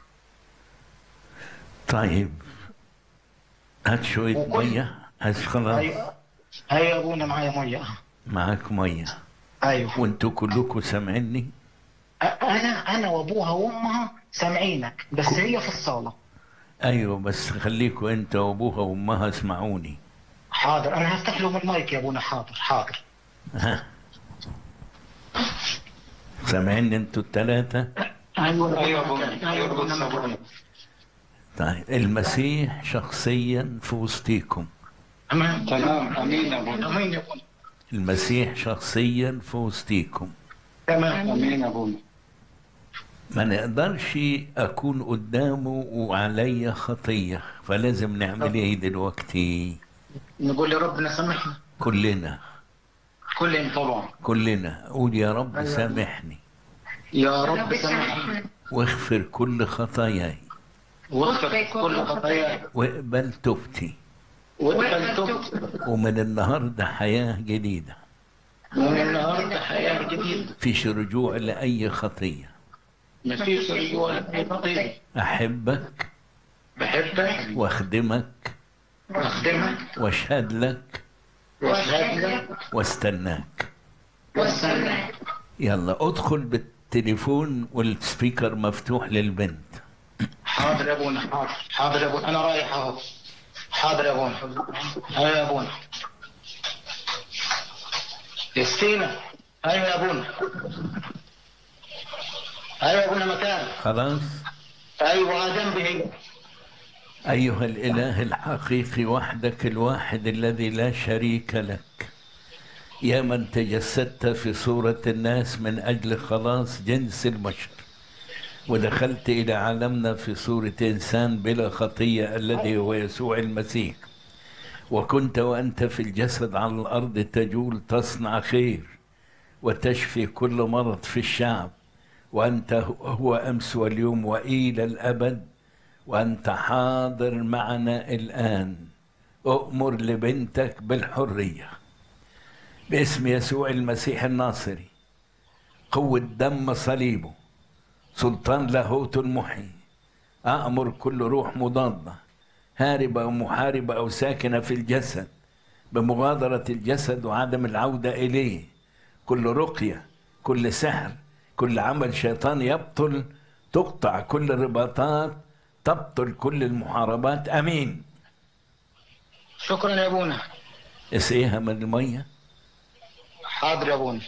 طيب هات شويه وكل- ميه هات خلاص ايوه هيا يا ابونا معايا ميه معاك ميه ايوه وانتوا كلكم سامعيني أ- انا انا وابوها وامها سامعينك بس هي في الصاله ايوه بس خليكوا انت وابوها وامها اسمعوني حاضر انا هفتح لهم المايك يا ابونا حاضر حاضر ها سامعيني انتوا الثلاثه ايوه أيوة يا أبونا. ايوه يا ابونا معاك. طيب المسيح شخصيا في وسطيكم تمام تمام امين يا ابونا امين يا ابونا المسيح شخصيا في وسطيكم تمام امين يا ابونا ما نقدرش اكون قدامه وعليا خطيه فلازم نعمل ايه دلوقتي نقول يا ربنا سامحنا كلنا كلنا طبعا كلنا قول يا رب سامحني يا رب سامحنا واغفر كل خطاياي واغفر كل خطاياي واقبل توبتي واقبل توبتي ومن النهارده حياه جديده ومن النهارده حياه جديده فيش رجوع لاي خطيه مفيش رجوع لاي خطيه احبك بحبك واخدمك واخدمك واشهد لك واشهد لك واستناك واستناك يلا ادخل بالتليفون والسبيكر مفتوح للبنت حاضر يا ابونا حاضر حاضر يا ابونا انا رايح اهو حاضر يا ابونا ايوه يا ابونا يستينا ايوه يا ابونا ايوه يا ابونا مكان خلاص ايوه جنبي هي أيها الإله الحقيقي وحدك الواحد الذي لا شريك لك يا من تجسدت في صورة الناس من أجل خلاص جنس البشر ودخلت إلى عالمنا في صورة إنسان بلا خطية الذي هو يسوع المسيح وكنت وأنت في الجسد على الأرض تجول تصنع خير وتشفي كل مرض في الشعب وأنت هو أمس واليوم وإلى الأبد وأنت حاضر معنا الآن أؤمر لبنتك بالحرية باسم يسوع المسيح الناصري قوة دم صليبه سلطان لاهوت المحيي أأمر كل روح مضادة هاربة أو محاربة أو ساكنة في الجسد بمغادرة الجسد وعدم العودة إليه كل رقية كل سحر كل عمل شيطان يبطل تقطع كل الرباطات تبطل كل المحاربات امين شكرا يا ابونا اسقيها من الميه حاضر يا ابونا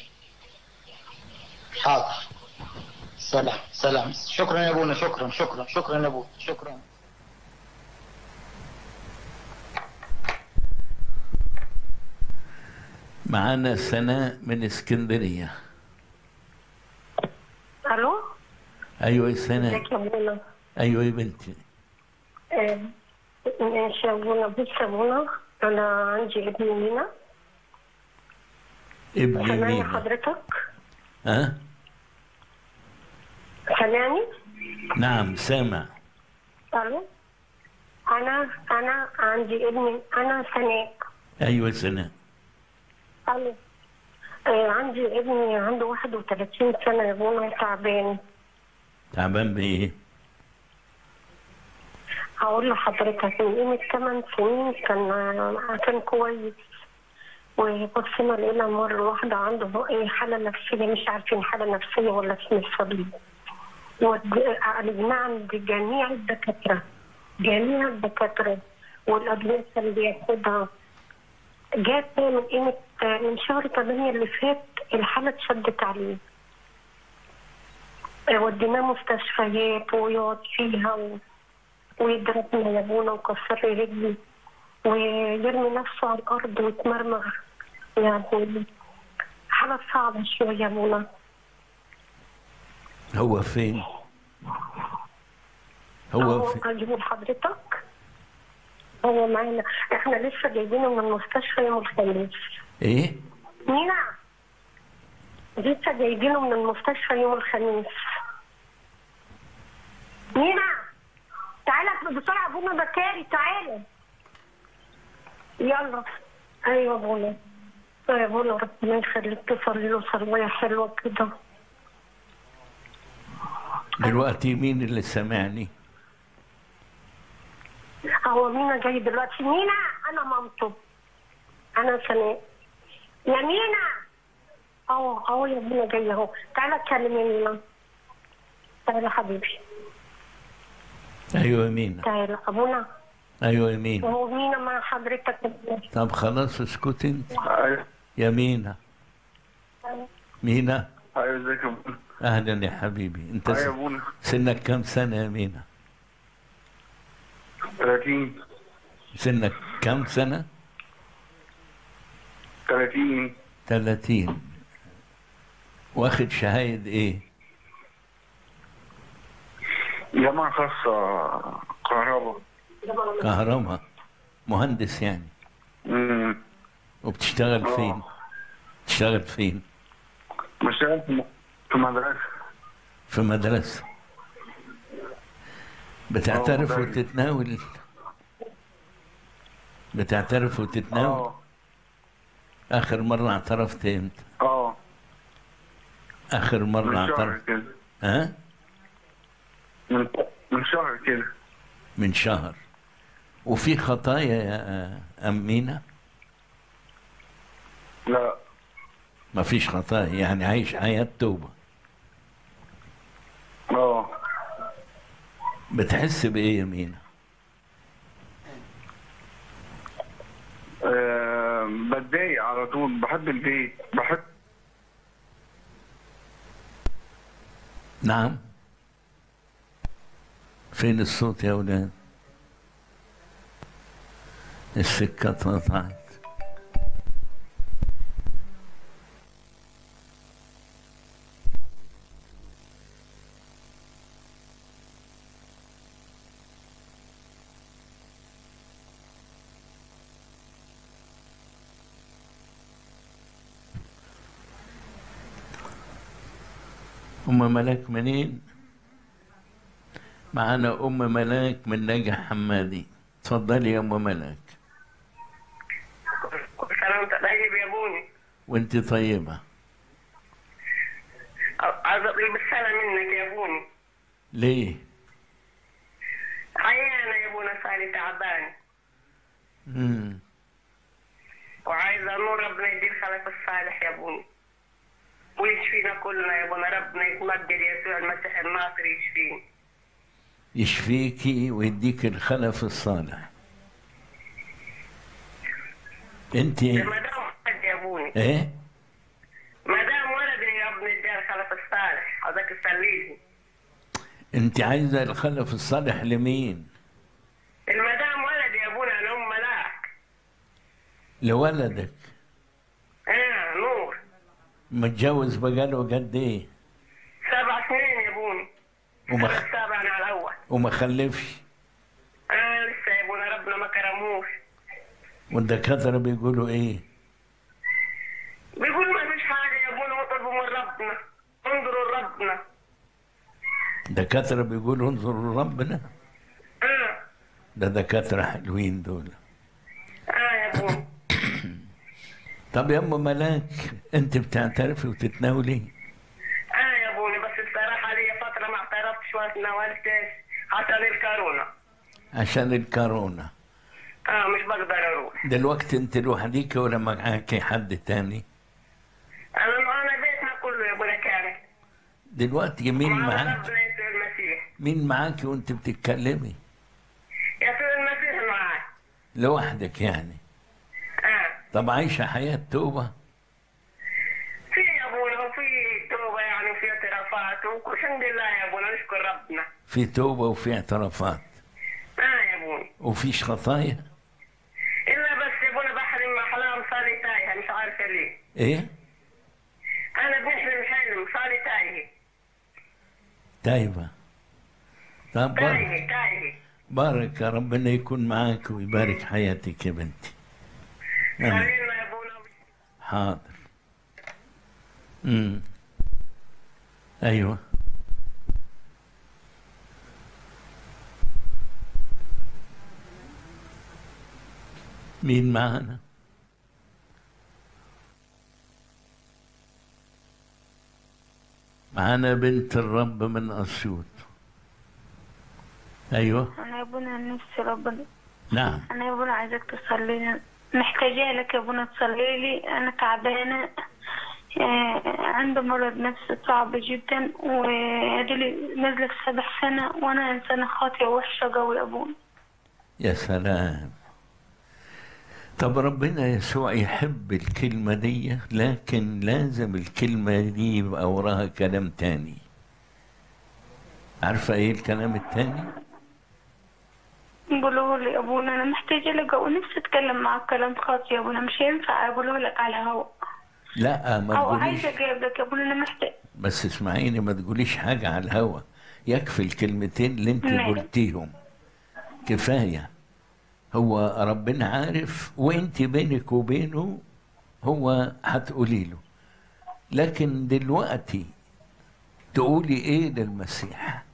حاضر سلام سلام شكرا يا ابونا شكرا شكرا شكرا يا ابونا شكرا معانا سناء من اسكندرية الو أيوة يا سناء ازيك يا ابونا أيوة يا بنتي آه، ماشي يا ابونا بص يا ابونا انا عندي ابن مينا ابني سامعني مين حضرتك ها سامعني نعم سامع الو انا انا عندي ابن انا سناء أيوة سناء الو آه، عندي ابني عنده 31 سنة يا ابونا تعبان تعبان بإيه هقول لحضرتك من قيمة 8 سنين كان كان كويس وبصينا لقينا مرة واحدة عنده ايه حالة نفسية مش عارفين حالة نفسية ولا اسم الصليب ود- عالجناه عند جميع الدكاترة جميع الدكاترة والأدوية اللي بياخدها جات من قيمة من شهر 8 اللي فات الحالة اتشدت عليه وديناه مستشفيات ويقعد فيها و... ويضربني يا ابونا وكسر لي رجلي ويرمي نفسه على الارض ويتمرمغ يعني حالة صعبة شوية يا ابونا هو فين هو هو فين اجيبه لحضرتك هو معانا احنا لسه جايبينه من المستشفى يوم الخميس إيه مينا لسه جايبينه من المستشفى يوم الخميس مينا تعالى بسرعة ابونا بكاري تعالى يلا ايوه ابونا يا ابونا ربنا يخليك تصلي له صلوية حلوة كده دلوقتي مين اللي سامعني هو مينا جاي دلوقتي مينا انا مامته انا سناء يا مينا اهو اهو يا ابونا جاي اهو تعالى اتكلم يا مينا تعالى حبيبي أيوة مين تعالى ابونا أيوة يا مين وهو مينا مع حضرتك طب خلاص اسكت انت ايوه يا مينا مينا ايوه ازيك يا ابونا اهلا يا حبيبي انت ايوه يا س- ابونا سنك كم سنة يا مينا 30 سنك كم سنة 30 30 واخد شهايد ايه جامعة خاصة كهرباء كهرباء مهندس يعني امم وبتشتغل آه. فين تشتغل فين بشتغل في م- في مدرسة في مدرسة بتعترف آه، وتتناول بتعترف وتتناول اه آخر مرة اعترفت امتى اه آخر مرة من شهر اعترفت كده ها من من شهر كده من شهر وفي خطايا يا أمينة لا ما فيش خطايا يعني عايش حياة توبة اه بتحس بإيه يا مينا آه، بتضايق على طول بحب البيت بحب نعم فين الصوت يا أولاد السكة اتقطعت أم ملاك منين؟ معانا أم ملاك من نجع حمادي اتفضلي يا أم ملاك سلام طيب يا بوني وانت طيبة عايز اطلب بالسلام منك يا بوني ليه؟ عيانة يا بونا صاري تعبان مم. وعايزة نور ربنا يدير خلق الصالح يا بوني ويشفينا كلنا يا بونا ربنا يتمجد يسوع المسيح الناصر يشفينا يشفيكي ويديك الخلف الصالح انت ما دام ولد يا بوني ايه؟ ما دام ولد يا ربنا يدير خلق الصالح عايزك تصليلي انت عايزة الخلف الصالح لمين؟ المدام ولد يا بونا انا ام ملاك لولدك ايه متجوز بقاله قد ايه سبع سنين يا ابونا وما أنا السابع أنا على الأول وما خلفش أنا لسه يا ابونا ربنا ما كرموش والدكاتره بيقولوا ايه بيقول ما فيش حاجة يا ابونا واطلبوا من ربنا انظروا لربنا دكاتره بيقولوا انظروا ربنا اه ده دكاتره حلوين دول اه يا ابونا طب يا ام ملاك انت بتعترفي وتتناولي اه يا ابونا بس الصراحة لي فترة ما اعترفتش وما تناولتش عشان الكورونا عشان الكورونا اه مش بقدر اروح دلوقتي انت لوحديك ولا معاكي حد تاني انا انا بيتنا كله يا ابونا كامل دلوقتي مين مع معاك ربنا يسوع المسيح مين معاكي وانت بتتكلمي يسوع المسيح معاك لوحدك يعني اه طب عايشة حياة توبة في يا ابونا وفي توبة يعني وفي اعترافات والحمد لله يا ابونا نشكر ربنا في توبة وفي اعترافات اه يا ابونا وفيش خطايا الا بس يا ابونا بحلم احلام صاري تايهه مش عارفه ليه ايه انا بنحلم حلم صاري تايهه تايبة طب بارك تايهه تايهه بارك يا ربنا يكون معاك ويبارك حياتك يا بنتي آمين. خلينا يا ابونا حاضر امم ايوه مين معانا معانا بنت الرب من اسيوط ايوه أنا يا ابونا نفسي ربنا نعم أنا يا ابونا عايزك تصلي لي محتاجة لك يا ابونا تصلي لي أنا تعبانة آه، عندي مرض نفسي صعب جدا وادي نازلة في سبع سنة وأنا إنسانة خاطئة وحشة قوي يا ابونا يا سلام طب ربنا يسوع يحب الكلمة دي لكن لازم الكلمة دي يبقى وراها كلام تاني عارفة ايه الكلام التاني؟ قولوا لي يا ابونا أنا محتاجة لك ونفسي أتكلم معاك كلام خاطئ يا ابونا مش هينفع أقوله لك على الهوا لا ما أو تقوليش عايزة أجيب لك يا ابونا أنا محتاج بس اسمعيني ما تقوليش حاجة على الهوا يكفي الكلمتين اللي انت ماشي. قلتيهم كفاية هو ربنا عارف وانت بينك وبينه هو هتقولي له لكن دلوقتي تقولي ايه للمسيح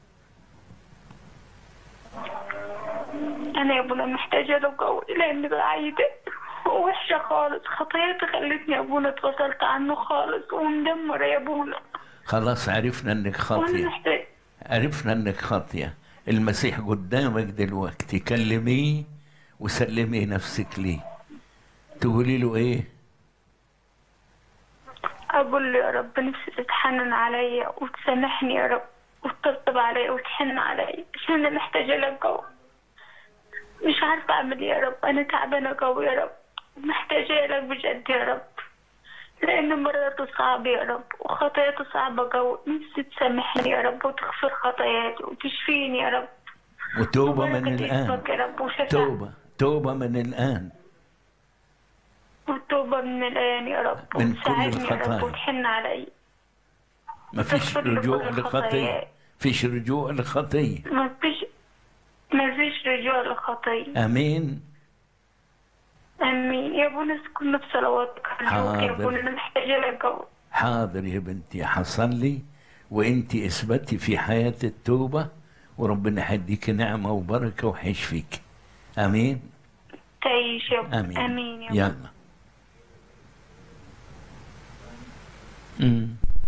أنا يا ابونا محتاجة له قوي لأني بعيدة وحشة خالص خطياتي خلتني يا ابونا اتفصلت عنه خالص ومدمرة يا ابونا خلاص عرفنا انك وأنا خاطية محتاج عرفنا انك خاطية المسيح قدامك دلوقتي كلميه وسلمي نفسك ليه تقولي له ايه أقول له يا رب نفسي تتحنن عليا وتسامحني يا رب وتطبطب عليا وتحن عليا عشان أنا محتاجة لك قوي مش عارفة أعمل إيه يا رب أنا تعبانة قوي يا رب محتاجة لك بجد يا رب لأن مرضته صعب يا رب وخطاياته صعبة قوي نفسي تسامحني يا رب وتغفر خطاياتي وتشفيني يا رب وتوبة من وبركة الآن اسمك يا رب وشفاعة توبة توبة من الآن والتوبة من الآن يا رب من كل وتساعدني يا رب الخطايا. وتحن علي ما فيش تغفر لي رجوع كل لخطية خطاياي. فيش رجوع لخطية ما فيش ما فيش رجوع لخطية امين أمين يا ابونا اسكن بصلواتك أرجوك يا حاضر. ابونا أنا محتاجة لك قوي حاضر يا بنتي حصلي وانت اثبتي في حياة التوبة وربنا هيديك نعمة وبركة وهيشفيك امين تعيش يا ابونا امين أمين يا يلا مم.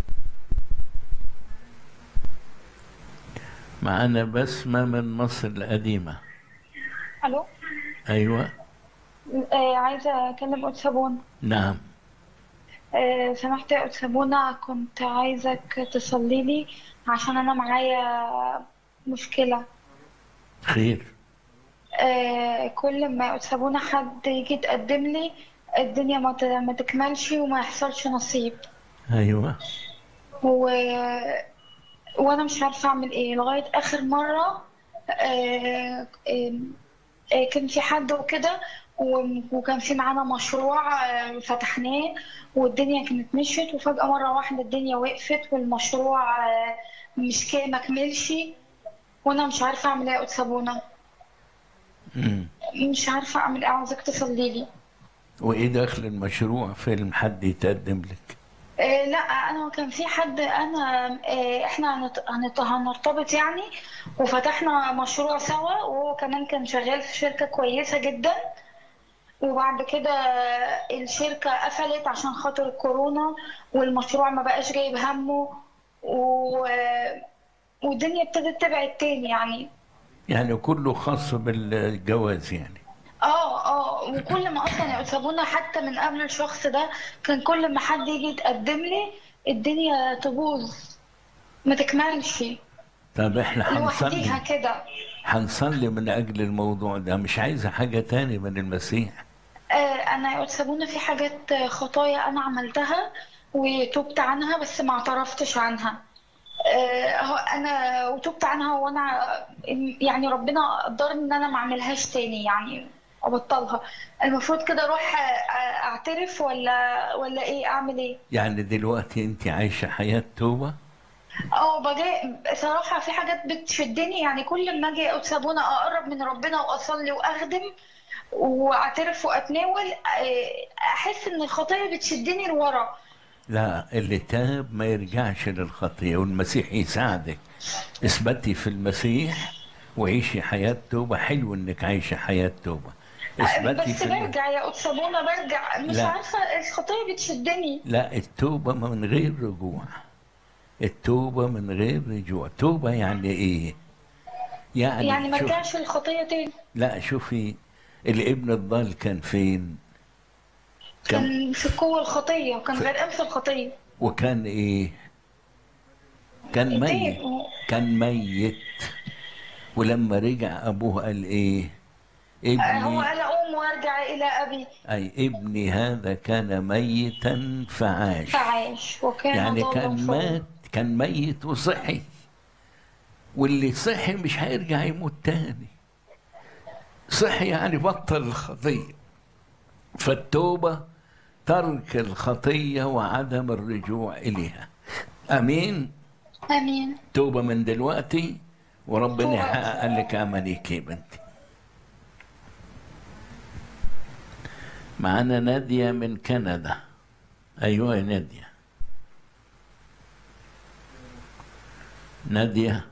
معانا بسمة من مصر القديمة الو أيوة آه عايزه اكلم أتسابون نعم آه سمحت يا أتسابونة كنت عايزك تصلي لي عشان انا معايا مشكله خير آه كل ما أتسابونة حد يجي يتقدم لي الدنيا ما ت- ما تكملش وما يحصلش نصيب أيوة و... وانا مش عارفه اعمل ايه لغايه اخر مره آه، آه، آه، كان في حد وكده و- وكان في معانا مشروع آه، فتحناه والدنيا كانت مشيت وفجأة مرة واحدة الدنيا وقفت والمشروع آه، مش كا- مكملش وانا مش عارفة اعمل ايه يا أستاذ سابونا مم. مش عارفة اعمل ايه عاوزك تصلي لي وايه دخل المشروع فيلم حد يتقدم لك آه، لا انا كان في حد انا آه، احنا هنت- هنت- هنرتبط يعني وفتحنا مشروع سوا وهو كمان كان شغال في شركة كويسة جدا وبعد كده الشركة قفلت عشان خاطر الكورونا والمشروع ما بقاش جايب همه و... والدنيا ابتدت تبعد تاني يعني يعني كله خاص بالجواز يعني اه اه وكل ما اصلا يا أسابونا حتى من قبل الشخص ده كان كل ما حد يجي يتقدم لي الدنيا تبوظ ما تكملش طب احنا لوحديها هنصلي كده هنصلي من اجل الموضوع ده مش عايزه حاجه تاني من المسيح آه انا يا أسابونا في حاجات آه، خطايا انا عملتها وتوبت عنها بس ما اعترفتش عنها آه هو انا وتوبت عنها وانا يعني ربنا قدرني ان انا ما اعملهاش تاني يعني ابطلها المفروض كده اروح آه، اعترف ولا ولا ايه اعمل ايه يعني دلوقتي انت عايشه حياه توبه اه بجي صراحة في حاجات بتشدني يعني كل ما اجي أتسابونا اقرب من ربنا واصلي واخدم واعترف واتناول آه، احس ان الخطية بتشدني لورا لا اللي تاب ما يرجعش للخطيه والمسيح يساعدك اثبتي في المسيح وعيشي حياه توبه حلو انك عايشه حياه توبه اثبتي بس في الم... برجع يا أتسابونا برجع مش لا. عارفة الخطية بتشدني لا التوبه من غير رجوع التوبه من غير رجوع توبه يعني ايه يعني, يعني ما شوف- ارجعش للخطية تاني لا شوفي الابن الضال كان فين كان كان في القوة الخطية وكان غرقان في الخطية وكان ايه كان ميت إيه؟ كان ميت ولما رجع ابوه قال ايه آه، هو ابني قال أقوم وأرجع إلى أبي اي ابني هذا كان ميتا فعاش فعاش وكان يعني ضالا كان فوق. مات كان ميت وصحي واللي صحي مش هيرجع يموت تاني صحي يعني بطل الخطية فالتوبة ترك الخطية وعدم الرجوع إليها أمين آمين توبة من دلوقتي وربنا توبة. يحقق لك أملك يا بنتي معانا نادية من كندا أيوة يا نادية نادية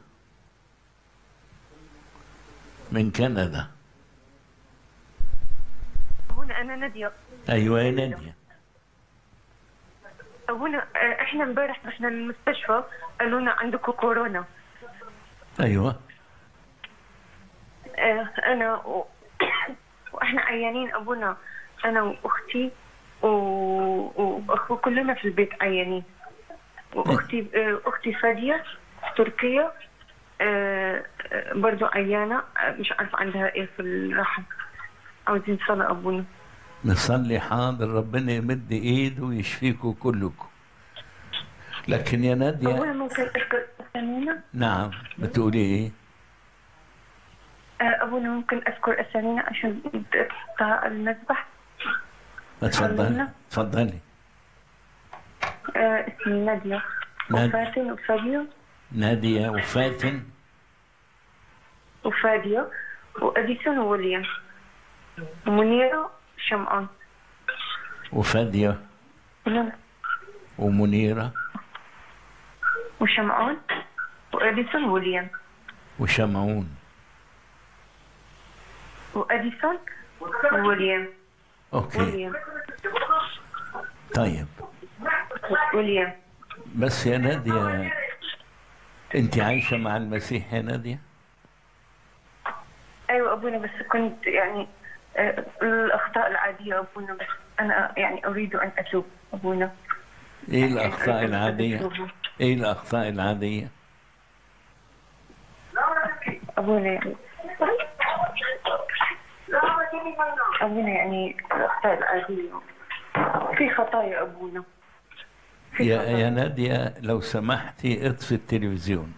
من كندا أبونا أنا نادية أيوة يا نادية أبونا آه، إحنا امبارح رحنا المستشفى قالوا لنا عندكم كورونا أيوة آه، أنا و... وإحنا عيانين أبونا أنا وأختي و... و... وكلنا في البيت عيانين وأختي آه، أختي فادية في تركيا آه، آه، برضو عيانة آه، مش عارفة عندها إيه في الرحم عاوزين صلاة أبونا نصلي حاضر ربنا يمد ايده ويشفيكوا كلكم لكن يا أبونا نادية ممكن أذكر أسامينا نعم بتقولي ايه آه، أبونا ممكن أذكر أسامينا عشان تحطها على المذبح اتفضلي خلينا. اتفضلي آه، اسمي نادية نادية. وفاتن وفادية نادية وفاتن وفادية وأديسون ووليام ومنيرة شمعان وفادية ونعم. ومنيرة وشمعان وأديسون ووليام وشمعون وأديسون ووليام اوكي ووليام طيب ووليام بس يا نادية انت عايشة مع المسيح يا نادية أيوة أبونا بس كنت يعني آه، الأخطاء العادية أبونا بس أنا يعني أريد أن أتوب أبونا ايه الاخطاء العادية ايه الاخطاء العادية أبونا يعني أبونا يعني الأخطاء العادية في خطايا أبونا يا يا نادية لو سمحتي اطفي التلفزيون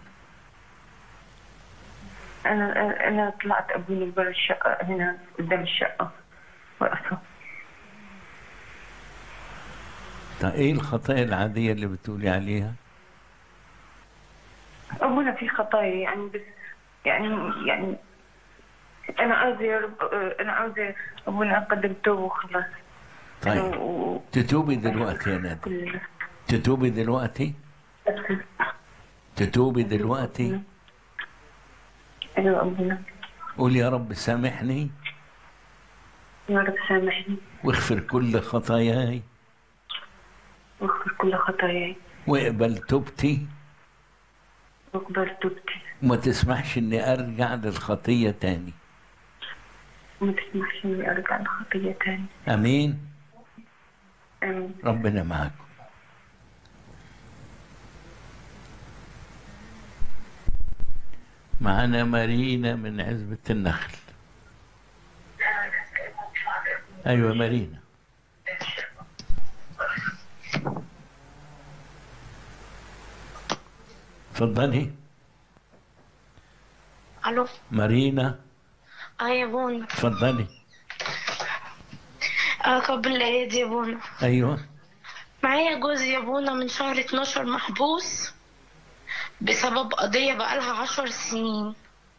أنا أنا طلعت أبونا برا الشقة هنا قدام الشقة رأسه طيب ايه الخطايا العادية اللي بتقولي عليها؟ أبونا في خطايا يعني بس يعني يعني أنا عاوزة يا رب أنا عاوزة أبونا أقدم توبة وخلاص طيب و- تتوبي دلوقتي يا نادي كل تتوبي دلوقتي تتوبي دلوقتي أيوة أبونا قول يا رب سامحني يا رب سامحني واغفر كل خطاياي واغفر كل خطاياي واقبل توبتي واقبل توبتي وما تسمحش اني ارجع للخطية تاني وما تسمحش إني أرجع لخطية تاني امين آمين ربنا معاكم معانا مارينا من عزبة النخل ايوه مارينا اتفضلي الو مارينا اه يا بونا اتفضلي اه قبل العيد يا بونا ايوه معايا جوزي يا بونا من شهر 12 محبوس بسبب قضية بقالها عشر سنين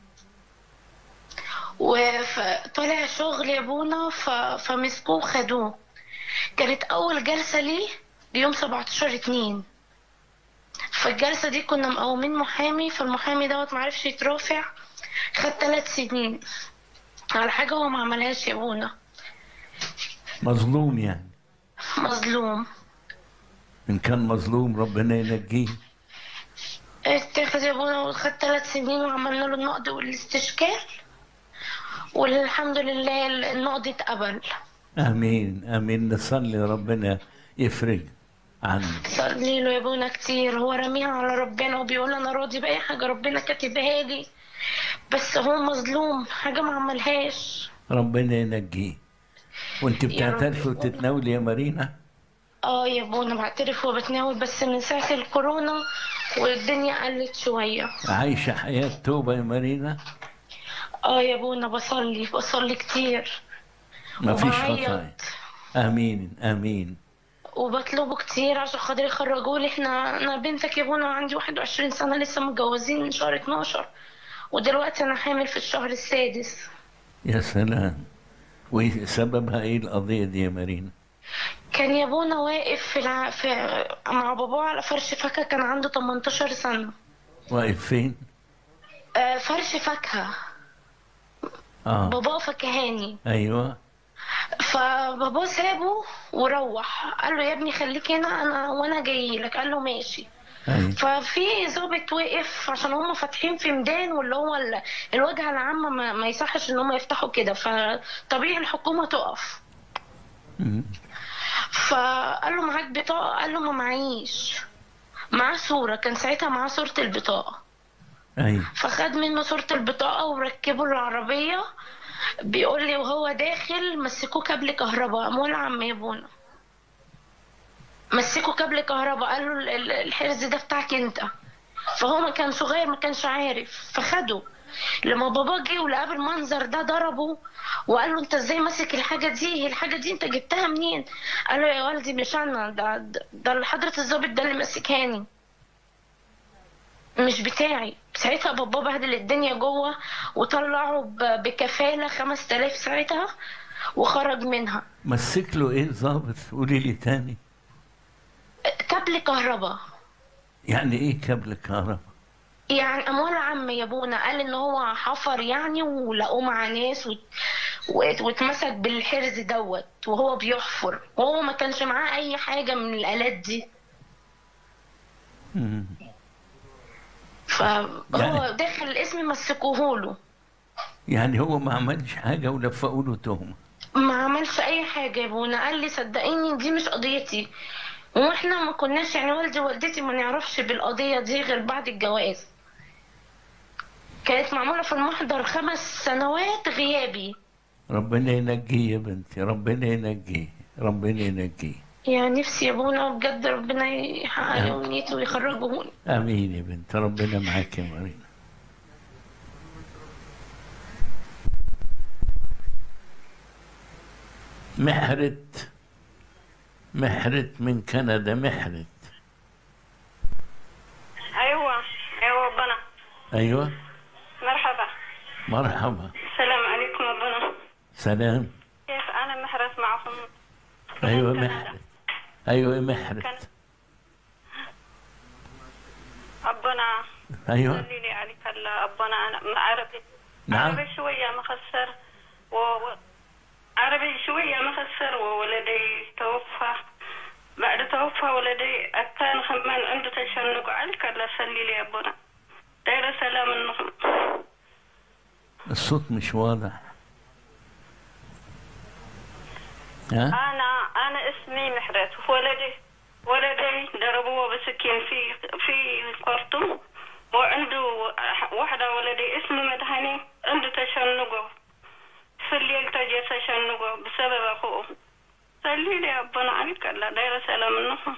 وطلع شغل يا بونا ف... فمسكوه خدوه كانت أول جلسة ليه بيوم 17 اتنين فالجلسة دي كنا مقومين محامي فالمحامي دوت معرفش يترافع خد ثلاث سنين على حاجة هو ما عملهاش يا بونا مظلوم يعني مظلوم ان كان مظلوم ربنا ينجيه اتاخد يا ابونا وخد ثلاث سنين وعملنا له النقد والاستشكال والحمد لله النقد اتقبل امين امين نصلي ربنا يفرج عنه صلي له يا ابونا كتير هو راميها على ربنا وبيقول انا راضي باي حاجه ربنا كاتبها لي بس هو مظلوم حاجه ما عملهاش ربنا ينجيه وانت يا رب. بتعترفي وتتناولي يا مارينا اه يا ابونا بعترف وبتناول بس من ساعه الكورونا والدنيا قلت شويه عايشة حياة توبة يا مارينا اه يا ابونا بصلي بصلي كتير ما فيش وبعيط. خطايا امين امين وبطلبه كتير عشان خاطر يخرجوا لي احنا انا بنتك يا ابونا عندي 21 سنه لسه متجوزين من شهر 12 ودلوقتي انا حامل في الشهر السادس يا سلام وسببها ايه القضية دي يا مارينا كان يا ابونا واقف في, الع... في مع باباه على فرش فاكهه كان عنده 18 سنه واقف فين آه فرش فاكهه اه باباه فكهاني ايوه فباباه سابه وروح قال له يا ابني خليك هنا انا وانا جاي لك قال له ماشي ايوه ففي ظابط وقف عشان هم فاتحين في ميدان واللي هو ال- الواجهه العامه ما, ما يصحش ان هم يفتحوا كده فطبيعي الحكومه تقف مم. فقال له معاك بطاقه قال له ما معيش معاه صوره كان ساعتها معاه صوره البطاقه ايوه فخد منه صورة البطاقة وركبه العربية بيقول لي وهو داخل مسكوه كابل كهرباء مولع عم يابونا مسكوا كابل كهرباء قال له ال- ال- الحرز ده بتاعك انت فهو ما كان صغير ما كانش عارف فخده لما بابا جه ولقى بالمنظر ده ضربه وقال له انت ازاي ماسك الحاجه دي الحاجه دي انت جبتها منين قال له يا والدي مش انا ده ده- ده حضره الظابط ده اللي ماسكهاني مش بتاعي ساعتها بابا بهدل الدنيا جوه وطلعه ب- بكفالة خمس تلاف ساعتها وخرج منها مسك له ايه ظابط قولي لي تاني كابل كهرباء يعني ايه كابل كهرباء يعني اموال عم يا ابونا قال ان هو حفر يعني ولقوه مع ناس وت- وات- واتمسك بالحرز دوت وهو بيحفر وهو ما كانش معاه اي حاجه من الالات دي مم. فهو يعني- داخل الاسم مسكوه له يعني هو ما عملش حاجة ولفقوا له تهمة ما عملش اي حاجه يا ابونا قال لي صدقيني دي مش قضيتي واحنا ما كناش يعني والدي ووالدتي ما نعرفش بالقضيه دي غير بعد الجواز كانت معموله في المحضر خمس سنوات غيابي ربنا ينجيه يا بنتي ربنا ينجيه ربنا ينجيه يعني نفسي يا ابونا بجد ربنا يحقق لي امنيتي ويخرجهوني امين يا بنت ربنا معاك يا مارينا محرت محرت من كندا محرت ايوه ايوه ربنا ايوه مرحبا مرحبا السلام عليكم ربنا سلام كيف انا محرز معكم ايوه محرت ايوه محرت ربنا ايوه صلي لي عليك هلا ربنا انا عربي نعم. عربي شويه مخسر و... و... عربي شويه مخسر وولدي توفى بعد توفى ولدي كان كمان عنده تشنج عليك هلا صلي لي يا ابونا دايره سلام النخم الصوت مش واضح ها انا انا اسمي محرت ولدي ولدي ضربوه بسكين في في قرطم وعنده واحدة ولدي اسمه مدهني عنده تشنج في الليل تجي تشنج بسبب اخوه صلي لي يا ربنا عليك الله دايره سلام النخم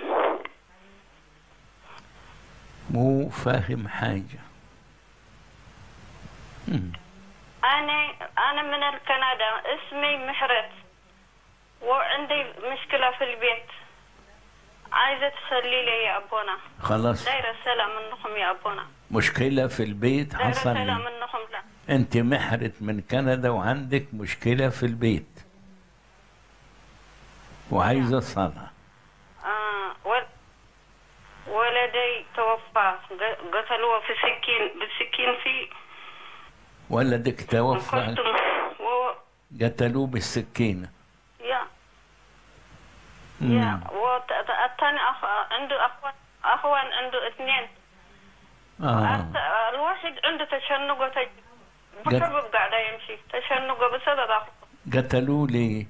مو فاهم حاجة مم. انا انا من كندا اسمي محرت وعندي مشكلة في البيت عايزة تصلي لي يا أبونا خلاص دايرة سلام النخم يا أبونا مشكلة في البيت دايرة حصل سلام لي النخم لا انت محرت من كندا وعندك مشكلة في البيت وعايزة صلاة آه ول... ولدي توفى ق- قتلوه في سكين بالسكين في ولدك توفى قلتم و... قتلوه بالسكينة يا مم. يا والثاني أخ... عنده أخوان أخوان عنده اثنين آه. الت- الواحد عنده تشنج وتج... بسبب قاعدة يمشي تشنج بسبب أخوه قتلوه ليه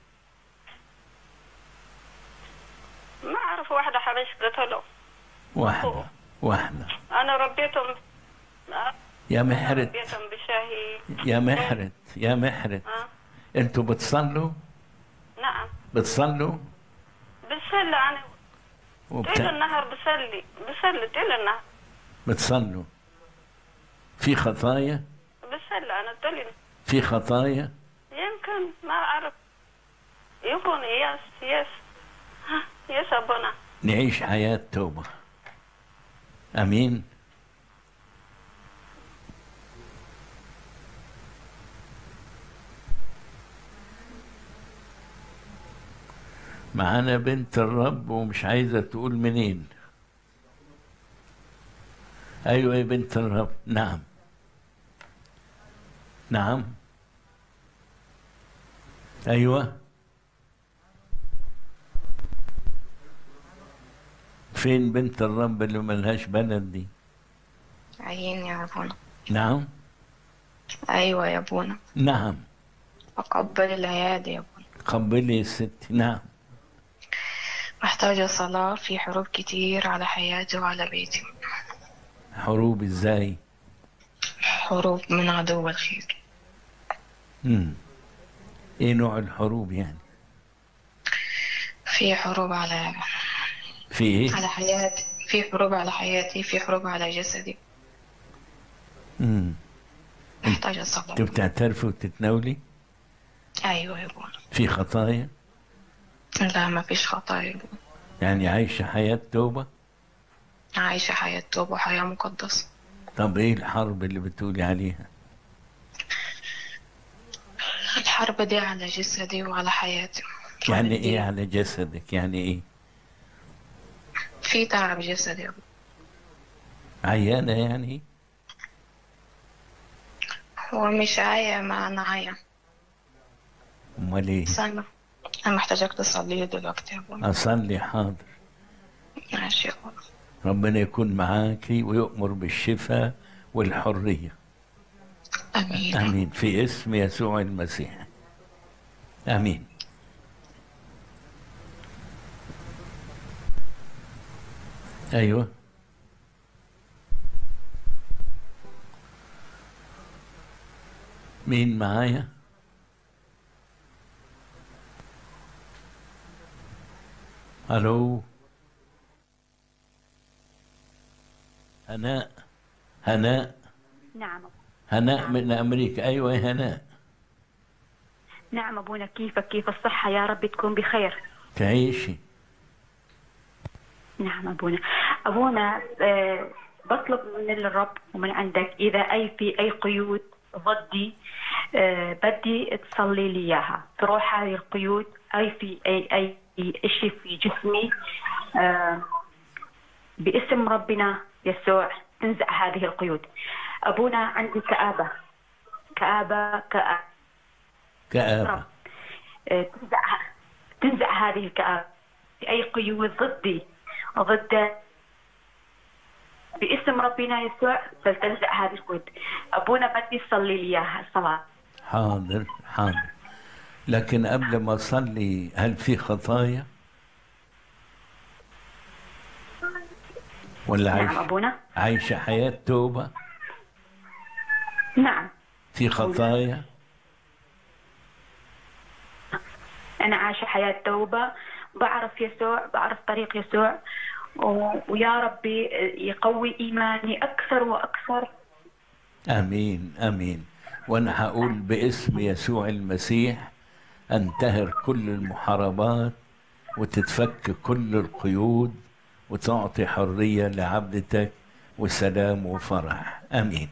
ما أعرف واحدة حبش قتله واحدة واحدة أنا ربيتهم يا محرت ربيتهم بشاهي يا محرت يا محرت آه. انتوا بتصلوا نعم بتصلوا بسلي أنا طيل وبتاع النهر بسلي بسلي طيل النهر بتصلوا في خطايا بسلي أنا طيل في خطايا يمكن ما أعرف يكون يس يس ها، يس أبونا نعيش حياة توبة أمين معانا بنت الرب ومش عايزة تقول منين أيوة يا بنت الرب نعم نعم أيوة فين بنت الرب اللي ملهاش بلد دي عيني يا ابونا نعم ايوه يا ابونا نعم اقبل العيادة يا ابونا قبلي يا ستي نعم محتاجة صلاة في حروب كتير على حياتي وعلى بيتي حروب ازاي حروب من عدو الخير مم. ايه نوع الحروب يعني في حروب على في ايه على حياتي في حروب على حياتي في حروب على جسدي مم. محتاجة صلاة انت بتعترفي وتتناولي ايوه يا ابونا في خطايا لا ما فيش خطايا يا ابونا يعني عايشة حياة توبة عايشة حياة توبة وحياة مقدسة طب ايه الحرب اللي بتقولي عليها الحرب دي على جسدي وعلى حياتي يعني ايه على جسدك يعني ايه في تعب جسدي يا ابونا عيانة يعني هو مش عاية ما أنا عاية امال ايه بس أنا أنا محتاجاك تصلي لي دلوقتي يا ابونا اصلي حاضر ماشي يا ابونا ربنا يكون معاكي ويؤمر بالشفاء والحرية آمين امين في اسم يسوع المسيح امين ايوه مين معايا الو هناء هناء نعم هناء من امريكا ايوه يا هناء نعم أبونا كيفك كيف الصحة يا رب تكون بخير تعيشي نعم أبونا أبونا آه، بطلب من الرب ومن عندك إذا أي في أي قيود ضدي آه، بدي تصلي لي إياها تروح هذه القيود أي في أي أي شيء في جسمي آه، باسم ربنا يسوع تنزع هذه القيود أبونا عندي كآبة كآبة كآبة كآبة آه، تنزع تنزع هذه الكآبة أي قيود ضدي ضد باسم ربنا يسوع فلتنزع هذه القيود أبونا بدي تصلي لي إياها الصلاة حاضر حاضر لكن قبل ما أصلي هل في خطايا ولا نعم عايش أبونا عايشة حياة توبة نعم في خطايا أنا عايشة حياة توبة بعرف يسوع بعرف طريق يسوع و- ويا ربي يقوي إيماني أكثر وأكثر امين امين وانا هقول باسم يسوع المسيح انتهر كل المحاربات وتتفك كل القيود وتعطي حريه لعبدتك وسلام وفرح امين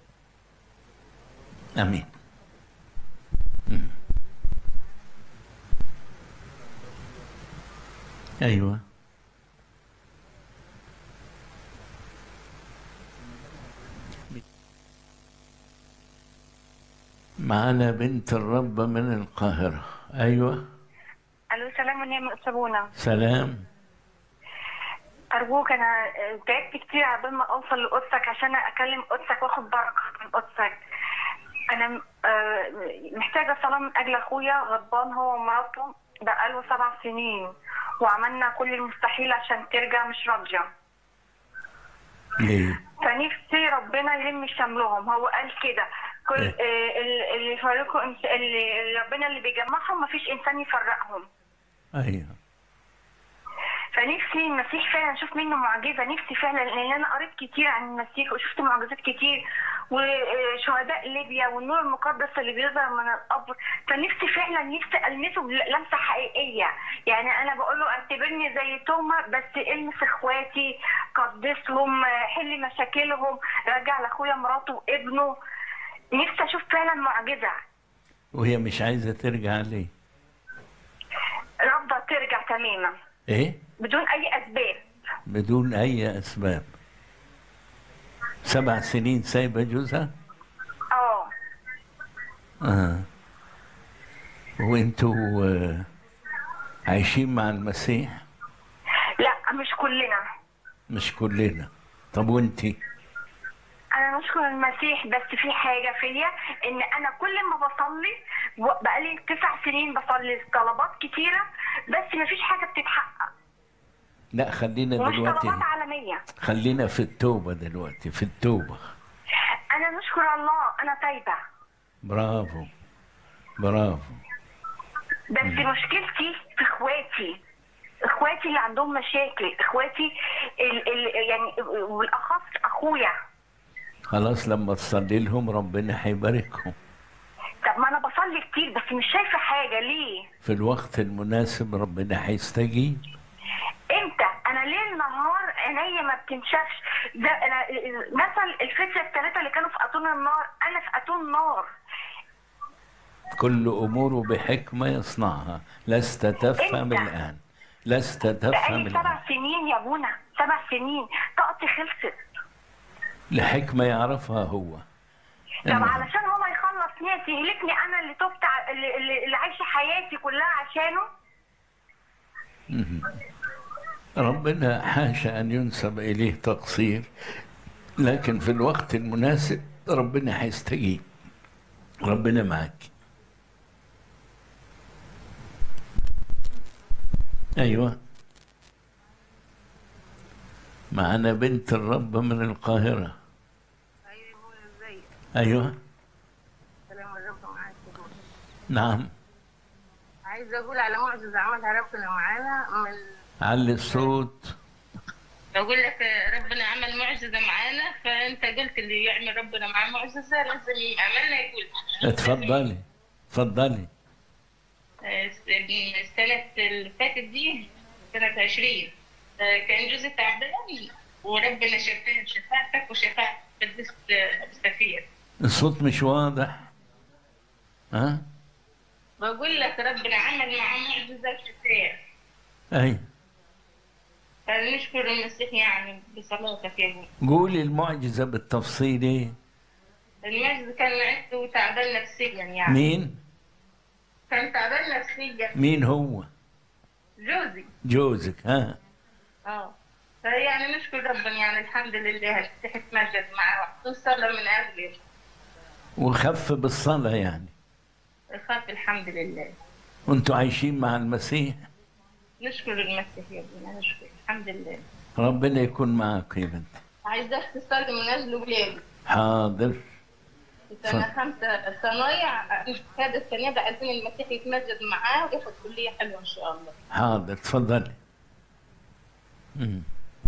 امين مم. ايوه معنا بنت الرب من القاهرة أيوة الو سلام ونعم أستاذونا سلام أرجوك أنا تعبت كتير عبال ما أوصل لأوضتك عشان أكلم أوضتك وآخد بركة من أوضتك أنا آه، محتاجة صلاة من أجل أخويا غضبان هو ومراته بقاله سبع سنين وعملنا كل المستحيل عشان ترجع مش راضية ليه فنفسي ربنا يلم شملهم هو قال كده كل آه، ال- اللي يفرقوا إنس- اللي اللي ربنا اللي بيجمعهم مفيش إنسان يفرقهم أيوة فنفسي المسيح فعلا اشوف منه معجزه نفسي فعلا لان انا قريت كتير عن المسيح وشفت معجزات كتير وشهداء ليبيا والنور المقدس اللي بيظهر من القبر فنفسي فعلا نفسي المسه لمسه حقيقيه يعني انا بقول له اعتبرني زي توما بس المس اخواتي قدسهم حل مشاكلهم رجع لاخويا مراته وابنه نفسي اشوف فعلا معجزه وهي مش عايزة ترجع ليه رافضه ترجع تماما إيه بدون اي اسباب بدون أي أسباب سبع سنين سايبة جوزها اه آه. وانتوا آه، عايشين مع المسيح لا مش كلنا مش كلنا طب وانتي انا نشكر المسيح بس في حاجه فيا ان انا كل ما بصلي و- بقالي تسع سنين بصلي طلبات كتيره بس مفيش حاجه بتتحقق لا خلينا ومش دلوقتي طلبات عالميه خلينا في التوبة دلوقتي في التوبة انا نشكر الله انا تايبه برافو برافو بس مشكلتي في اخواتي اخواتي اللي عندهم مشاكل اخواتي ال ال يعني والاخص اخويا خلاص لما تصلي لهم ربنا هيباركهم طب ما انا بصلي كتير بس مش شايفه حاجه ليه في الوقت المناسب ربنا هيستجيب امتى انا ليل نهار عينيا ما بتنشفش ده انا مثل الفتيه الثلاثه اللي كانوا في اتون النار انا في اتون نار كل أموره بحكمة يصنعها لست تفهم إمتى؟ الآن لست تفهم بقالي الآن سبع سنين يا ابونا سبع سنين طاقتي خلصت لحكمة يعرفها هو طب إنه- علشان هو يخلص ناس يهلكني انا اللي تبت ع- اللي, اللي, اللي عايشه حياتي كلها عشانه مهم. ربنا حاشا أن ينسب إليه تقصير لكن في الوقت المناسب ربنا هيستجيب ربنا معك أيوة معنا بنت الرب من القاهرة أيوة سلام الرب معاك نعم عايزه اقول على معجزه عملها ربنا معانا من علي الصوت بقول لك ربنا عمل معجزه معانا فانت قلت اللي يعمل ربنا معاه معجزه لازم عملنا يقول اتفضلي اتفضلي آه، السنة اللي فاتت دي سنة عشرين آه، كان جوزي تعبان وربنا شفاه شفاعتك وشفاعة قديس آه، سفير الصوت مش واضح ها بقول لك ربنا عمل معاه معجزة كتير اي فنشكر المسيح يعني بصلاتك يا ابو قولي المعجزة بالتفصيل ايه المجد كان عنده تعبان نفسيا يعني مين كان تعبان نفسيا مين هو جوزي جوزك ها اه فيعني نشكر ربنا يعني الحمد لله المسيح اتمجد معاه وصلى من اجله وخف بالصلاة يعني خاف الحمد لله وانتوا عايشين مع المسيح نشكر المسيح يا ابني نشكر الحمد لله ربنا يكون معاك يا بنت عايزاك تصلي من اجل ولادي حاضر في سنة خمسة صنايع هذا السنة ده عايزين المسيح يتمجد معاه وياخد كلية حلوة إن شاء الله حاضر تفضلي مم.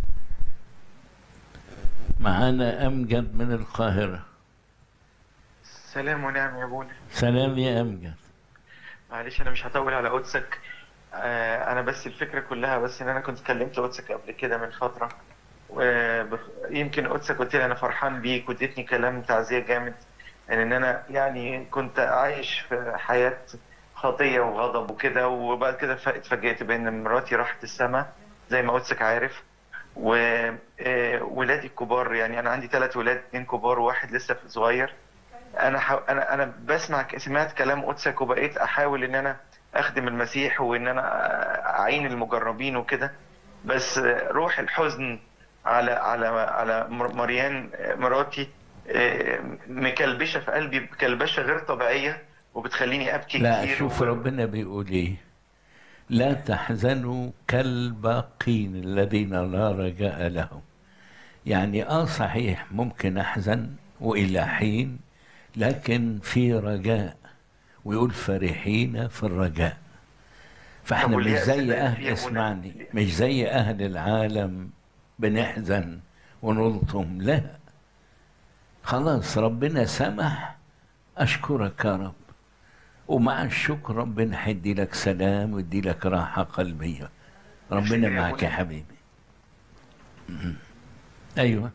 معانا أمجد من القاهرة سلام ونعم يا ابونا سلام يا أمجد معلش انا مش هطول على قدسك آه انا بس الفكره كلها بس ان انا كنت كلمت قدسك قبل كده من فتره ويمكن قدسك قلت لي انا فرحان بيك واديتني كلام تعزيه جامد ان ان انا يعني كنت عايش في حياه خطيه وغضب وكده وبعد كده ف- اتفاجئت بان مراتي راحت السماء زي ما قدسك عارف وولادي الكبار يعني انا عندي ثلاث ولاد اثنين كبار وواحد لسه صغير انا حو... انا انا بسمع سمعت كلام قدسك وبقيت احاول ان انا اخدم المسيح وان انا اعين المجربين وكده بس روح الحزن على على على مر- مريان مراتي آه، مكلبشه في قلبي كلبشه غير طبيعيه وبتخليني ابكي لا كتير شوف و- ربنا بيقول ايه لا تحزنوا كالباقين الذين لا رجاء لهم يعني اه صحيح ممكن احزن والى حين لكن في رجاء ويقول فرحين في الرجاء فاحنا طب مش واليأس زي ده اهل فيه هنا؟ اسمعني مش زي اهل العالم بنحزن ونلطم لا خلاص ربنا سمح اشكرك يا رب ومع الشكر ربنا هيدي لك سلام ويدي لك راحة قلبية ربنا معك يا حبيبي مم. أيوة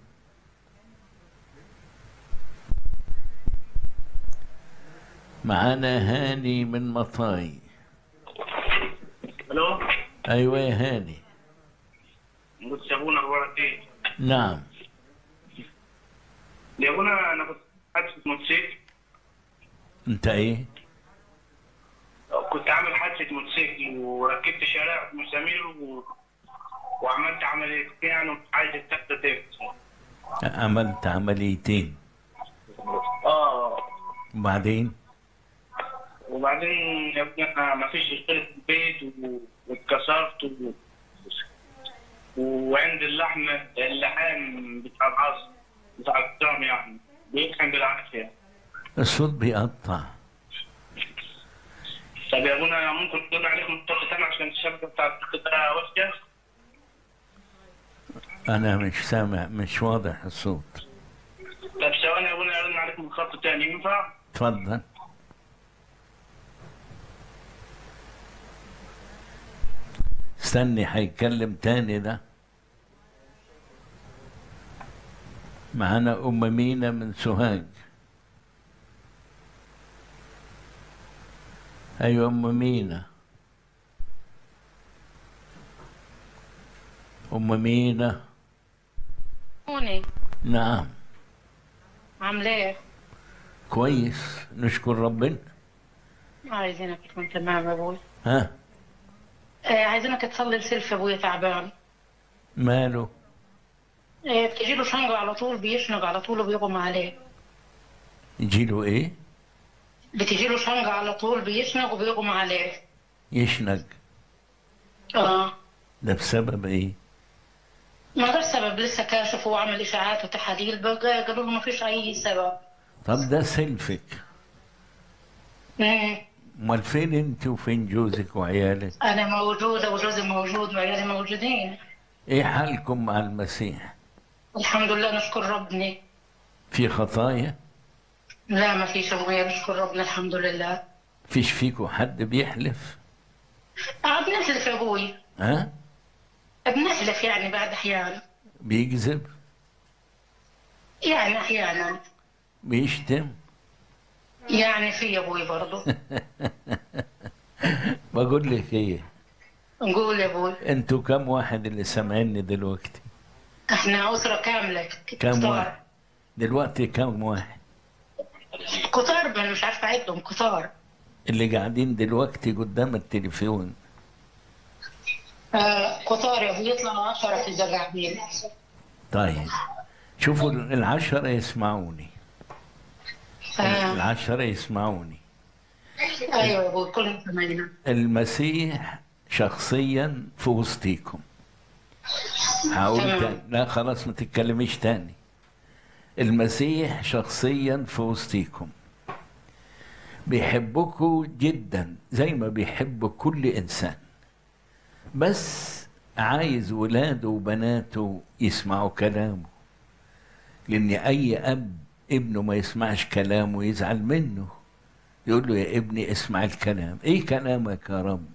معانا هاني من مطاي الو أيوة يا هاني قلت يا ابونا اخبارك ايه؟ نعم يا ابونا انا كنت حادثه موتوسيكل أنت إيه كنت عامل حادثه موتوسيكل وركبت شارع مسامير و... وعملت عمليه يعني ومش عايز التالتة تفتح عملت عمليتين اه وبعدين وبعدين يا ابني انا ما فيش غير في البيت و... واتكسرت و... وعند اللحم اللحام بتاع العصر بتاع الدم يعني بيتخن بالعافيه الصوت بيقطع طب يا ابونا ممكن تقول عليكم الطاقة تاني عشان الشبكة بتاعت القطاع واسعة أنا مش سامع مش واضح الصوت طب ثواني يا ابونا ارن عليكم الخط تاني ينفع؟ تفضل استني هيتكلم تاني ده معانا أم مينا من سوهاج أيوة أم مينا أم مينا هوني نعم عاملة ايه؟ كويس نشكر ربنا عايزينك تكون تمام يا ابوي ها آه عايزينك تصلي لسلف ابويا تعبان ماله آه بتجي له شنقة على طول بيشنق على طول وبيغمى عليه يجيله ايه بتجي له شنقة على طول بيشنق وبيغمى عليه يشنق اه ده بسبب ايه ما غير سبب لسه كاشف وعمل اشاعات وتحاليل بقى قالوا له ما فيش اي سبب طب ده سلفك مم. امال فين انت وفين جوزك وعيالك انا موجودة وجوزي موجود وعيالي موجودين ايه حالكم مع المسيح الحمد لله نشكر ربنا في خطايا لا ما فيش ابويا نشكر ربنا الحمد لله فيش فيكم حد بيحلف آه بنحلف يا ابوي ها بنحلف يعني بعد احيان بيكذب يعني احيانا بيشتم يعني في يا ابوي برضه بقول لك ايه نقول يا ابوي انتوا كم واحد اللي سامعيني دلوقتي احنا اسره كامله كم كتار واحد دلوقتي كم واحد كتار انا مش عارفه اعدهم كتار اللي قاعدين دلوقتي قدام التليفون آه كتار يا ابوي يطلعوا 10 في الزقاعين طيب شوفوا العشرة يسمعوني آه. العشرة يسمعوني ايوه يا ابوي كلهم سامعينا المسيح شخصيا في وسطيكم هقول تمام. تاني لا خلاص ما تتكلميش تاني المسيح شخصيا في وسطيكم بيحبكم جدا زي ما بيحب كل انسان بس عايز ولاده وبناته يسمعوا كلامه لان اي اب ابنه ما يسمعش كلامه يزعل منه يقول له يا ابني اسمع الكلام ايه كلامك يا رب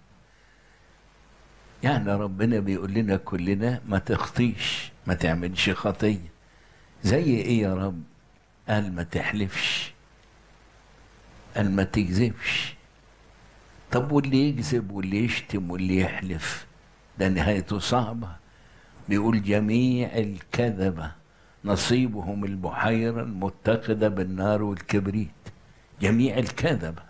يعني ربنا بيقول لنا كلنا ما تخطيش ما تعملش خطيه زي ايه يا رب قال ما تحلفش قال ما تكذبش طب واللي يكذب واللي يشتم واللي يحلف ده نهايته صعبة بيقول جميع الكذبة نصيبهم البحيرة المتقدة بالنار والكبريت جميع الكذبة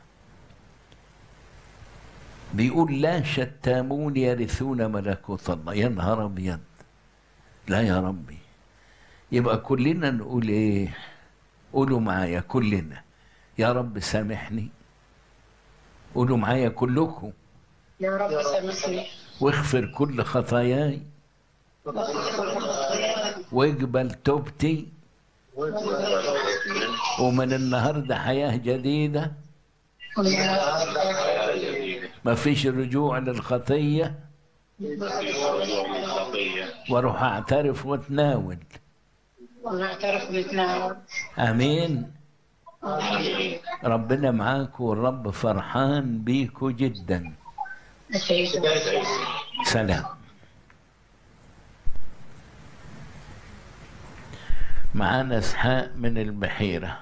بيقول لا شتامون يرثون ملكوت الله يا نهار ابيض لا يا ربي يبقى كلنا نقول ايه قولوا معايا كلنا يا رب سامحني قولوا معايا كلكم يا رب سامحني واغفر كل خطاياي واقبل توبتي ومن النهارده حياه جديده ما فيش رجوع للخطيه واروح اعترف واتناول ونعترف ونتناول امين ربنا معاكم والرب فرحان بيكم جدا سلام معانا اسحاق من البحيره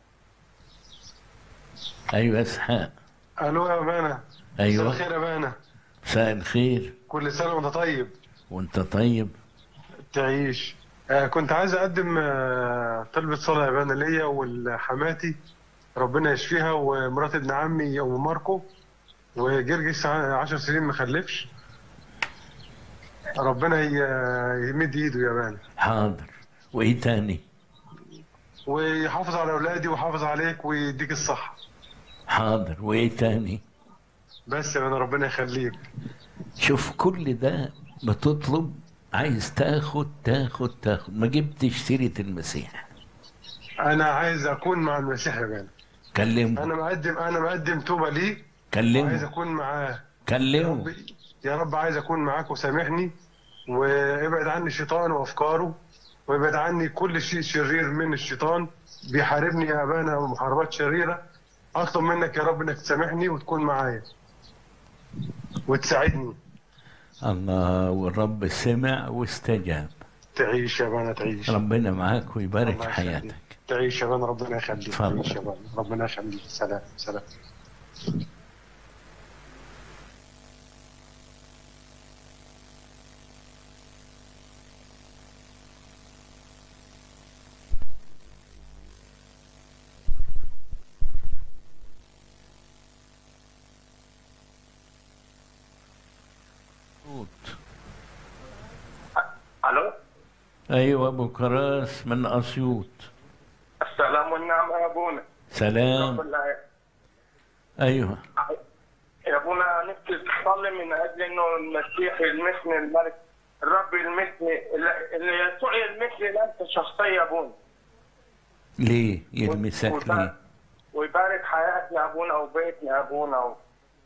ايوه اسحاق الو يا امانه أيوة. مساء الخير يا امانه مساء الخير كل سنه وانت طيب وانت طيب تعيش آه كنت عايز اقدم آه طلبة صلاة يا امانه ليا ولحماتي ربنا يشفيها ومرات ابن عمي ام ماركو وجرجس ع- عشر سنين ما خلفش ربنا ي- يمد ايده يا امانه حاضر وايه تاني ويحافظ على اولادي ويحافظ عليك ويديك الصحه حاضر وايه تاني بس يا امانه ربنا يخليك شوف كل ده بتطلب عايز تاخد تاخد تاخد ما جبتش سيرة المسيح انا عايز اكون مع المسيح يا امانه كلمه انا مقدم انا مقدم توبه ليه عايز كلمه اكون معاه كلمه يا رب عايز اكون معاك وسامحني وابعد عني الشيطان وافكاره وابعد عني كل شيء شرير من الشيطان بيحاربني يا ابانا ومحاربات شريره اطلب منك يا رب انك تسامحني وتكون معايا وتساعدني الله والرب سمع واستجاب تعيش يا ابانا تعيش ربنا معاك ويبارك الله حياتك تعيش يا ابانا ربنا يخليك اتفضل. تعيش يا ابانا ربنا يخليك سلام سلام الو ايوه ابو كراس من اسيوط السلام والنعمه يا ابونا سلام بالله ايوه يا ابونا نفسي تصلي من اجل انه المسيح يلمسني الملك الرب يلمسني اللي يسوع يلمسني انت شخصيا يا ابونا ليه يلمسك ليه ويبارك حياتنا يا ابونا وبيتنا يا ابونا و...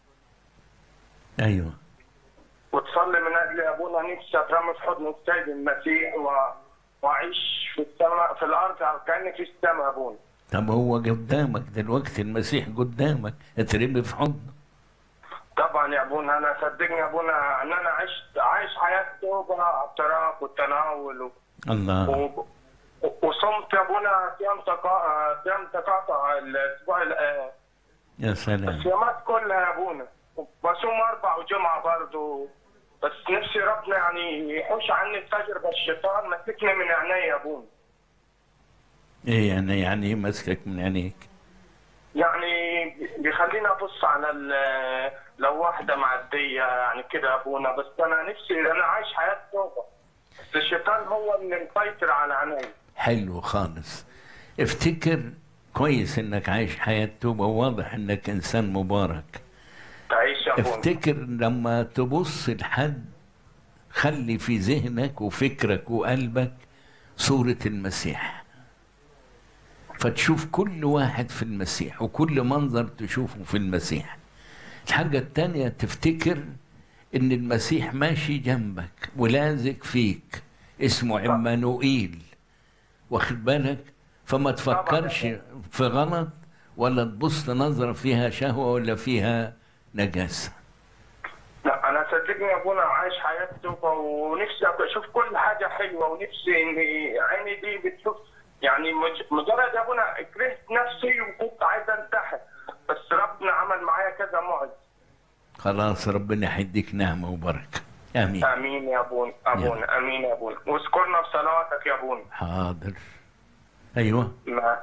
ايوه وتصلي من اجل يا ابونا نفسي اترمى في حضن السيد المسيح و... واعيش في السماء في الارض كاني في السماء يا ابونا طب هو قدامك دلوقتي المسيح قدامك اترمي في حضنه طبعا يا ابونا انا صدقني يا ابونا ان انا عشت عايش حياه توبه اعتراف والتناول و... الله و... وصمت يا ابونا صيام تقا... صيام تقاطع الاسبوع ال- آه، يا سلام الصيامات كلها يا ابونا بصوم اربع وجمعه برضه بس نفسي ربنا يعني يحوش عني الفجر بس الشيطان مسكني من عيني يا ابونا ايه يعني يعني ايه ماسكك من عينيك يعني بيخليني ابص على ال- لو واحده معديه يعني كده يا ابونا بس انا نفسي انا عايش حياه توبه بس الشيطان هو اللي مسيطر على عيني حلو خالص افتكر كويس انك عايش حياة توبة وواضح انك انسان مبارك تعيش يا ابونا افتكر لما تبص لحد خلي في ذهنك وفكرك وقلبك صورة المسيح فتشوف كل واحد في المسيح وكل منظر تشوفه في المسيح الحاجة التانية تفتكر ان المسيح ماشي جنبك ولازق فيك اسمه عمانوئيل واخد بالك فما تفكرش في غلط ولا تبص نظرة فيها شهوة ولا فيها نجاسة لا انا صدقني يا ابونا عايش حياه توبه ونفسي أبقى اشوف كل حاجه حلوه ونفسي ان عيني دي بتشوف يعني مج- مجرد يا ابونا كرهت نفسي وكنت عايز انتحر بس ربنا عمل معايا كذا معجز خلاص ربنا يحديك نعمة وبركة آمين امين يا ابونا ابونا امين يا ابونا واذكرنا بصلواتك يا ابونا حاضر أيوة مع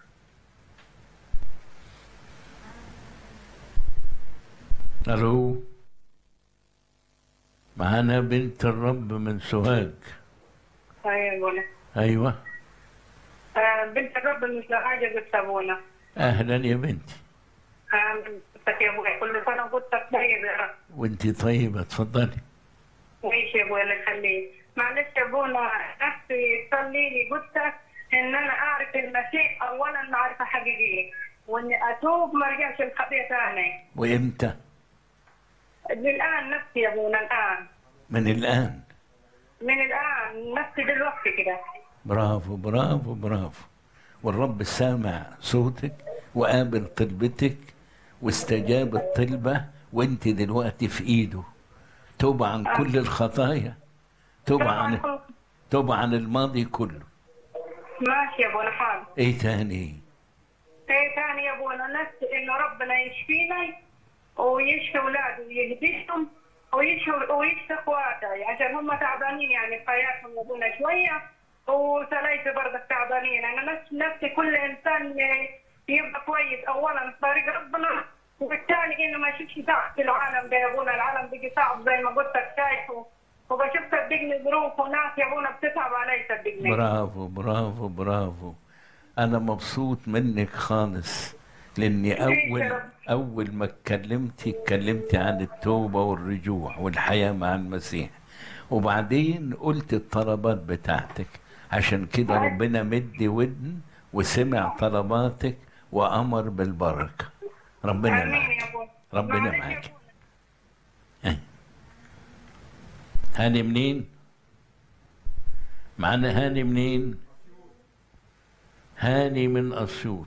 ألو معانا بنت الرب من سوهاج ايوه ابونا أيوة آه، بنت الرب مثل حاجه قلت ابونا أهلا يا بنتي آه، قلت يا ابويا كل سنه وقلت طيب يا رب وانتي طيبة اتفضلي ماشي يا ابويا الله يخليك معلش يا ابونا نفسي تصلي لي قلت ان انا اعرف المسيح اولا معرفه حقيقيه واني اتوب ما ارجعش الخطيه ثاني وإمتى للان نفسي يا ابونا الان من الآن من الان نفسي دلوقتي كده برافو برافو برافو والرب سامع صوتك وقابل طلبتك واستجاب الطلبة وانت دلوقتي في ايده توب عن كل الخطايا توب عن توب عن الماضي كله ماشي يا ابونا حاضر ايه تاني ايه تاني يا ابونا نفسي انه ربنا يشفينا ويشفي اولاده ويهديهم ويشفي ويشفي اخواتي عشان هم تعبانين يعني في حياتهم يا ابونا شويه وثلاثه برضه تعبانين انا نفسي نفسي كل انسان يبقى كويس اولا في طريق ربنا والثاني انه ما يشوفش تعب في العالم ده يا ابونا العالم بيجي صعب زي ما قلت لك شايفه وبشوف صدقني ظروف وناس يا ابونا بتتعب علي صدقني برافو برافو برافو انا مبسوط منك خالص لاني اول اول ما اتكلمتي اتكلمتي عن التوبه والرجوع والحياه مع المسيح وبعدين قلت الطلبات بتاعتك عشان كده ربنا مدي ودن وسمع طلباتك وامر بالبركه ربنا امين معك يا ابونا ربنا معلش يا معك أي. هاني منين معنا هاني منين هاني من اسيوط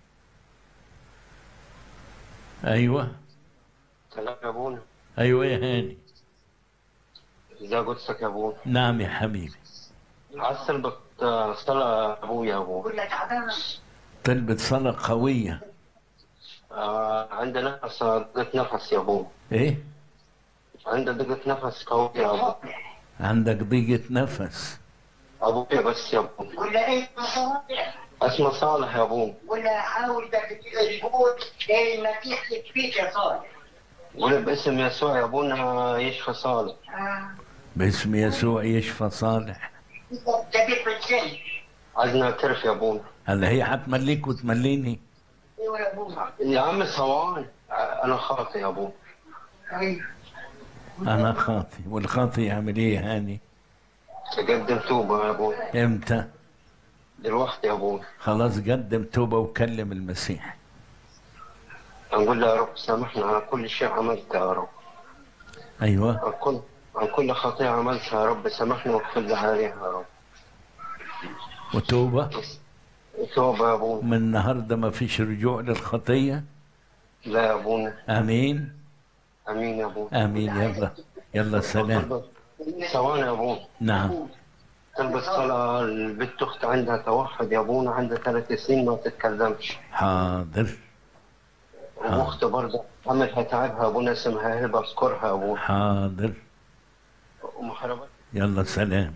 ايوه سلام يا ابونا ايوه يا هاني ازي قدسك يا ابونا نعم يا حبيبي عايز طلبة صلاة ابويا يا ابونا طلبة صلاة قوية آه عندي نفس ضيقة نفس يا ابونا ايه عندي ضيقة نفس قوية يا ابونا عندك ضيقة نفس ابويا بس يا ابونا ولا ايه اسمه صالح يا ابونا ولا حاول ده تقول ايه المسيح يكفيك يا صالح قول باسم يسوع يا ابونا يشفى صالح آه. باسم يسوع يشفى صالح ده بيفرشني عايز نعترف يا ابونا هلا هي هتمليك وتمليني ايوه يا ابونا يا عم ثوان انا خاطئ يا ابونا ايوه انا خاطي والخاطي يعمل ايه يا هاني تقدم توبة يا ابونا امتى دلوقتي يا ابونا خلاص قدم توبة وكلم المسيح نقول له يا رب سامحنا على كل شيء عملته يا رب ايوه عن كل عن كل خطيئة عملتها يا رب سامحنا واغفر لي عليها يا رب وتوبة توبة يا ابونا من النهارده ما فيش رجوع للخطيه لا يا ابونا امين امين يا ابونا امين يلا يلا سلام ثواني يا ابونا نعم تلبس صلاة البنت اخت عندها توحد يا ابونا عندها ثلاث سنين ما تتكلمش حاضر واخت برضه عملها تعبها يا ابونا اسمها هبه اذكرها يا ابونا حاضر ومحاربات يلا سلام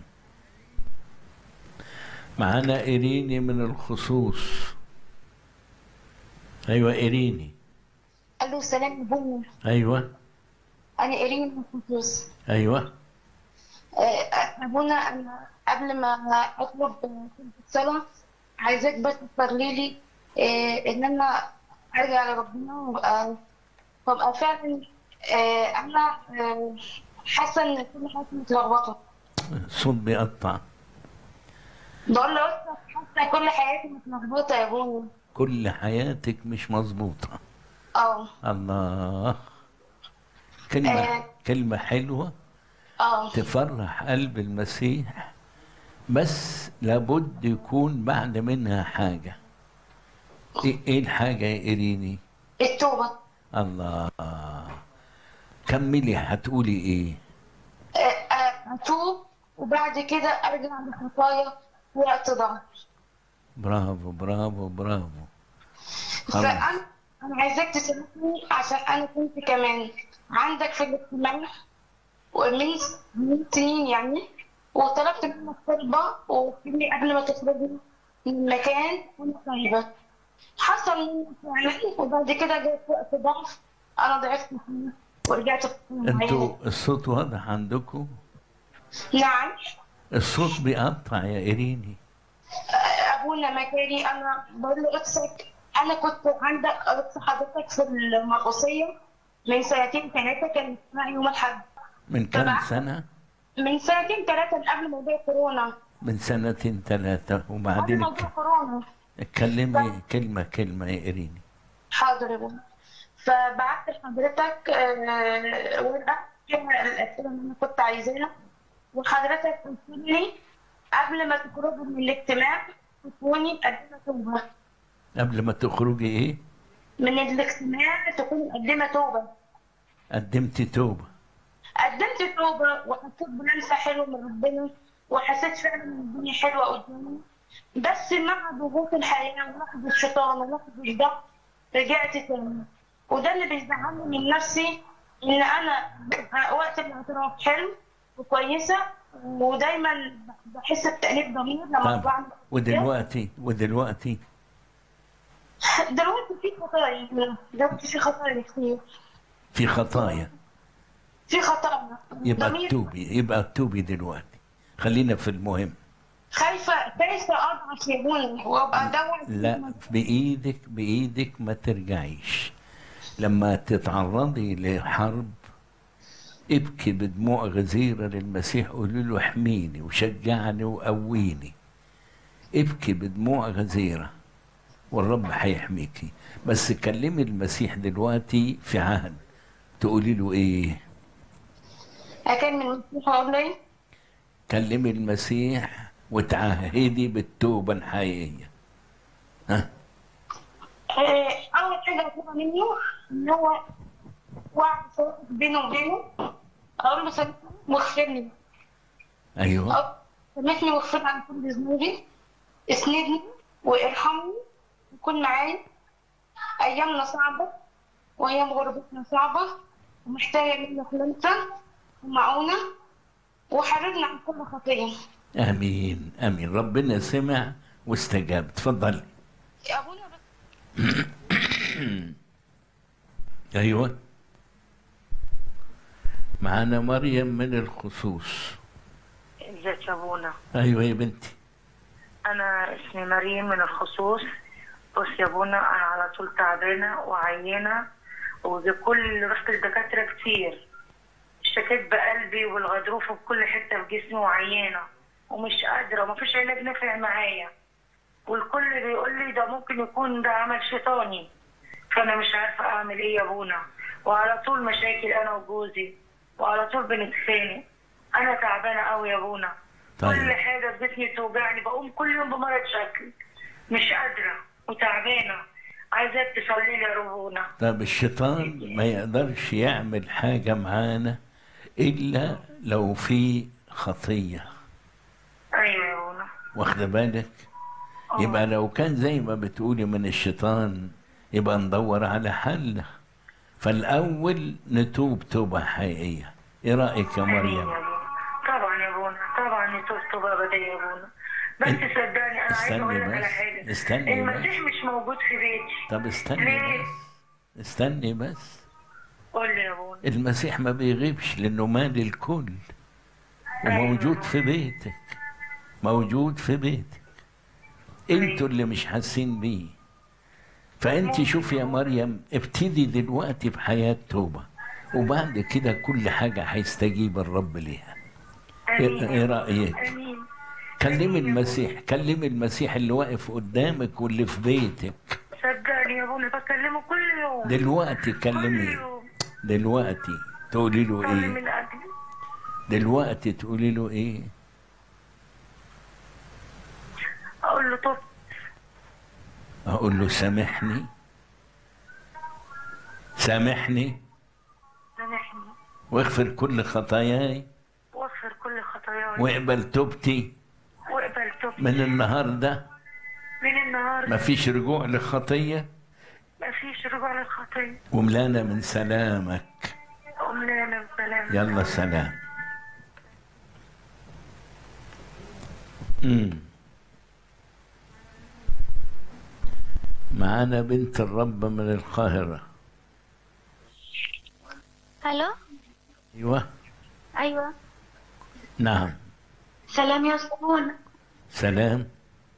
معانا إيريني من الخصوص أيوة إيريني الو سلام ابونا أيوة انا ايرين من القدس أيوة آه، ابونا انا قبل ما اطلب الصلاه عايزاك بس تصلي لي آه، ان انا ارجع لربنا وابقى وابقى فعلا آه، انا آه، حاسه ان كل حاجه متلخبطه صوت بيقطع بقول له أصلاً حاسه كل حياتي متلخبطه يا ابونا كل حياتك مش مظبوطة اه الله كلمة آه. كلمة حلوة اه تفرح قلب المسيح بس لابد يكون بعد منها حاجة ايه إيه الحاجة يا إيريني التوبه الله كملي هتقولي ايه آه، آه، اتوب وبعد كده ارجع لخطايا وقت ضعف برافو برافو برافو خلاص فانا انا عايزاك تسامحني عشان انا كنت كمان عندك في الاجتماع ومن من سنين يعني وطلبت منك طلبة وقلت لي قبل ما تخرجي من المكان وانا طيبة حصل مني فعلا وبعد كده جت وقت ضعف انا ضعفت فيه ورجعت في انتوا الصوت واضح عندكم نعم الصوت بيقطع يا إيريني ابونا مكاني انا بقول له قدسك انا كنت عندك قدس حضرتك في المرقصيه من سنتين ثلاثه كان اسمها يوم الاحد من كام طبعا. سنة من سنتين ثلاثه قبل موضوع كورونا من سنتين ثلاثة قبل وبعدين موضوع اتك- كورونا اتكلمي كلمة كلمة يا إيريني حاضر يا ابونا فبعت لحضرتك آه، ورقه فيها الاسئله اللي انا كنت عايزاها وحضرتك قلت لي قبل ما تخرجوا من الاجتماع تكوني مقدمه توبه قبل ما تخرجي ايه من الاجتماع تكوني مقدمه توبه قدمتي توبة قدمت توبة وحسيت بلمسة حلوة من ربنا وحسيت فعلا ان الدنيا حلوة قدامي بس مع ضغوط الحياة ولحظة الشيطان ولحظة الضغط رجعت تاني وده اللي بيزعلني من نفسي ان انا ببقى وقت الاعتراف حلو وكويسة ودايما بحس بتأنيب ضمير لما طب بعمل ودلوقتي ودلوقتي دلوقتي في خطايا دلوقتي في خطايا كتير في خطايا في خطايا يبقى ضمير توبي يبقى توبي دلوقتي خلينا في المهم خايفة خايفة أضعف يا بني وأبقى أدور لا بإيدك بإيدك ما ترجعيش لما تتعرضي لحرب ابكي بدموع غزيرة للمسيح قولي له احميني وشجعني وقويني ابكي بدموع غزيرة والرب هيحميكي بس كلمي المسيح دلوقتي في عهد تقولي له ايه أكمل المسيح وأقول له إيه؟ كلمي المسيح وتعهدي بالتوبة الحقيقية ها آه، أول حاجة أطلبها منه إن هو وعد صادق بينه وبينه أقول له سامحني واغفرني ايوه أو سامحني واغفر عن كل ذنوبي اسندني وارحمني وكن معايا أيامنا صعبة وأيام غربتنا صعبة ومحتاجة منك لمسة ومعونة وحررنا عن كل خطية امين امين ربنا سمع واستجاب اتفضلي يا أبونا ايوه معانا مريم من الخصوص ازيك يا ابونا ايوه يا بنتي انا اسمي مريم من الخصوص بص يا ابونا انا على طول تعبانه وعيانه وبكل رحت لدكاتره كتير اشتكيت بقلبي والغضروف في كل حته في جسمي وعيانه ومش قادره ومفيش علاج نافع معايا والكل بيقول لي ده ممكن يكون ده عمل شيطاني فانا مش عارفه اعمل ايه يا ابونا وعلى طول مشاكل انا وجوزي وعلى طول بنتخانق انا تعبانه قوي يا ابونا طيب. كل حاجه في جسمي بتوجعني بقوم كل يوم بمرض شكل مش قادرة وتعبانة عايزاك تصلي لي يا ربنا طب الشيطان ما يقدرش يعمل حاجة معانا إلا لو في خطية أيوة يا ربنا واخدة بالك يبقى لو كان زي ما بتقولي من الشيطان يبقى ندور على حل فالأول نتوب توبة حقيقية إيه رأيك يا مريم؟ طبعا يا بونا طبعا توبة توبة أبدية يا بونا بس صدقني أنا عايزة أقول لك استني على بس حاجة استني بس المسيح مش موجود في بيتي طب استني ليه؟ بس استني بس قول لي يا بونا المسيح ما بيغيبش لأنه مال الكل وموجود في بيتك موجود في بيتك انتوا اللي مش حاسين بيه فانت شوفي يا مريم ابتدي دلوقتي بحياة توبة وبعد كده كل حاجة هيستجيب الرب ليها ايه إيه رأيك آمين كلمي المسيح كلمي المسيح اللي واقف قدامك واللي في بيتك صدقني يا بونا بكلمه كل يوم دلوقتي كلميه دلوقتي تقولي له صلي ايه من أجلي دلوقتي تقولي له ايه أقول له طب اقول له سامحني سامحني سامحني واغفر كل خطاياي واغفر كل خطاياي واقبل توبتي واقبل توبتي من النهارده من النهارده مفيش رجوع لخطيه مفيش رجوع للخطية وملانا من سلامك أملانا بسلام يلا سلام مم. معانا بنت الرب من القاهرة الو أيوة ايوه نعم سلام يا صابونة سلام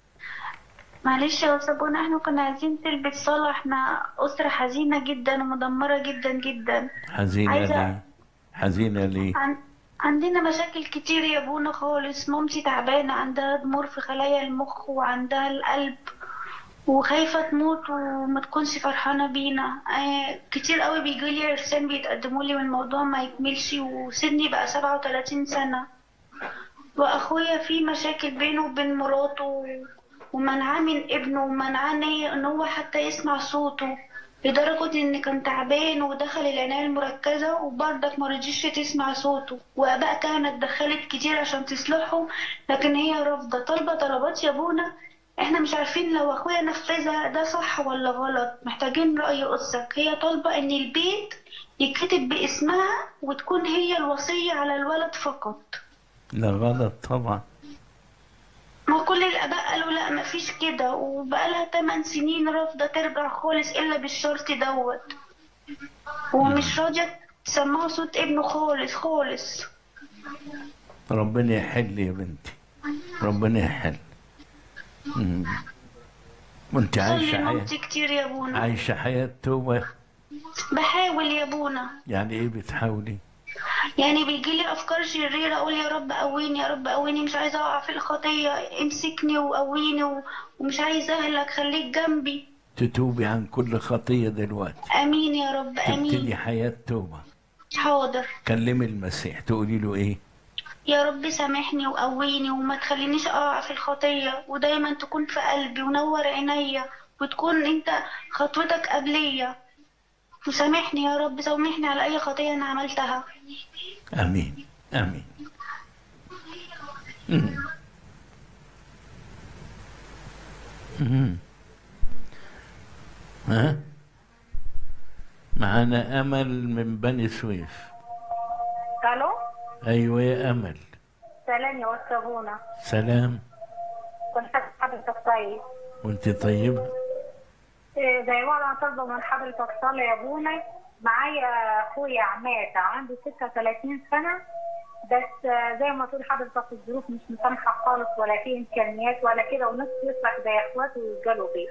معلش يا صابونة احنا كنا عايزين تلبس صلاة احنا أسرة حزينة جدا ومدمرة جدا جدا حزينة عايزة- ليه حزينة ليه عن... عندنا مشاكل كتير يا ابونا خالص مامتي تعبانة عندها ضمور في خلايا المخ وعندها القلب وخايفة تموت وما تكونش فرحانة بينا آه كتير قوي بيجيلي عرسان بيتقدموا لي والموضوع ما يكملش وسني بقى سبعة وتلاتين سنة واخويا في مشاكل بينه وبين مراته ومنعاه من ابنه ومنعاه ان هي- ان هو حتى يسمع صوته لدرجة ان كان تعبان ودخل العناية المركزة وبرضك ما رضيش تسمع صوته واباء كهنة اتدخلت كتير عشان تصلحه لكن هي رافضة طالبة طلبات يا ابونا احنا مش عارفين لو اخويا نفذها ده صح ولا غلط محتاجين رأي قصك هي طالبة ان البيت يتكتب باسمها وتكون هي الوصية على الولد فقط لا غلط طبعا ما كل الآباء قالوا لا مفيش كده وبقالها 8 سنين رافضة ترجع خالص إلا بالشرط دوت ومش راضية تسمعوا صوت ابنه خالص خالص ربنا يحل يا بنتي ربنا يحل مم. وانت صلي عايشة حياة مامتي كتير يا ابونا عايشة حياة توبة بحاول يا ابونا يعني ايه بتحاولي يعني بيجيلي افكار شريرة اقول يا رب قويني يا رب قويني مش عايزة اقع في الخطية امسكني وقويني و... ومش عايزة اهلك خليك جنبي تتوبي عن كل خطية دلوقتي امين يا رب تبتدي امين حياة توبة حاضر كلمي المسيح تقولي له ايه يا رب سامحني وقويني وما تخلينيش اقع في الخطية ودايما تكون في قلبي ونور عينيا وتكون انت خطوتك قبلية وسامحني يا رب سامحني على اي خطية انا عملتها امين امين مم. مم. ها معانا امل من بني سويف الو ايوه يا امل سلام يا وسابونا سلام كنت حضرتك طيب وانت طيبه إيه، زي ما انا طالبه من حضرتك صلاه يا ابونا معايا اخويا عماد عنده 36 سنه بس آه، زي ما تقول حضرتك الظروف مش مسامحه خالص ولا في امكانيات ولا كده ونفسه يفرح زي اخواته ويتجالوا بيه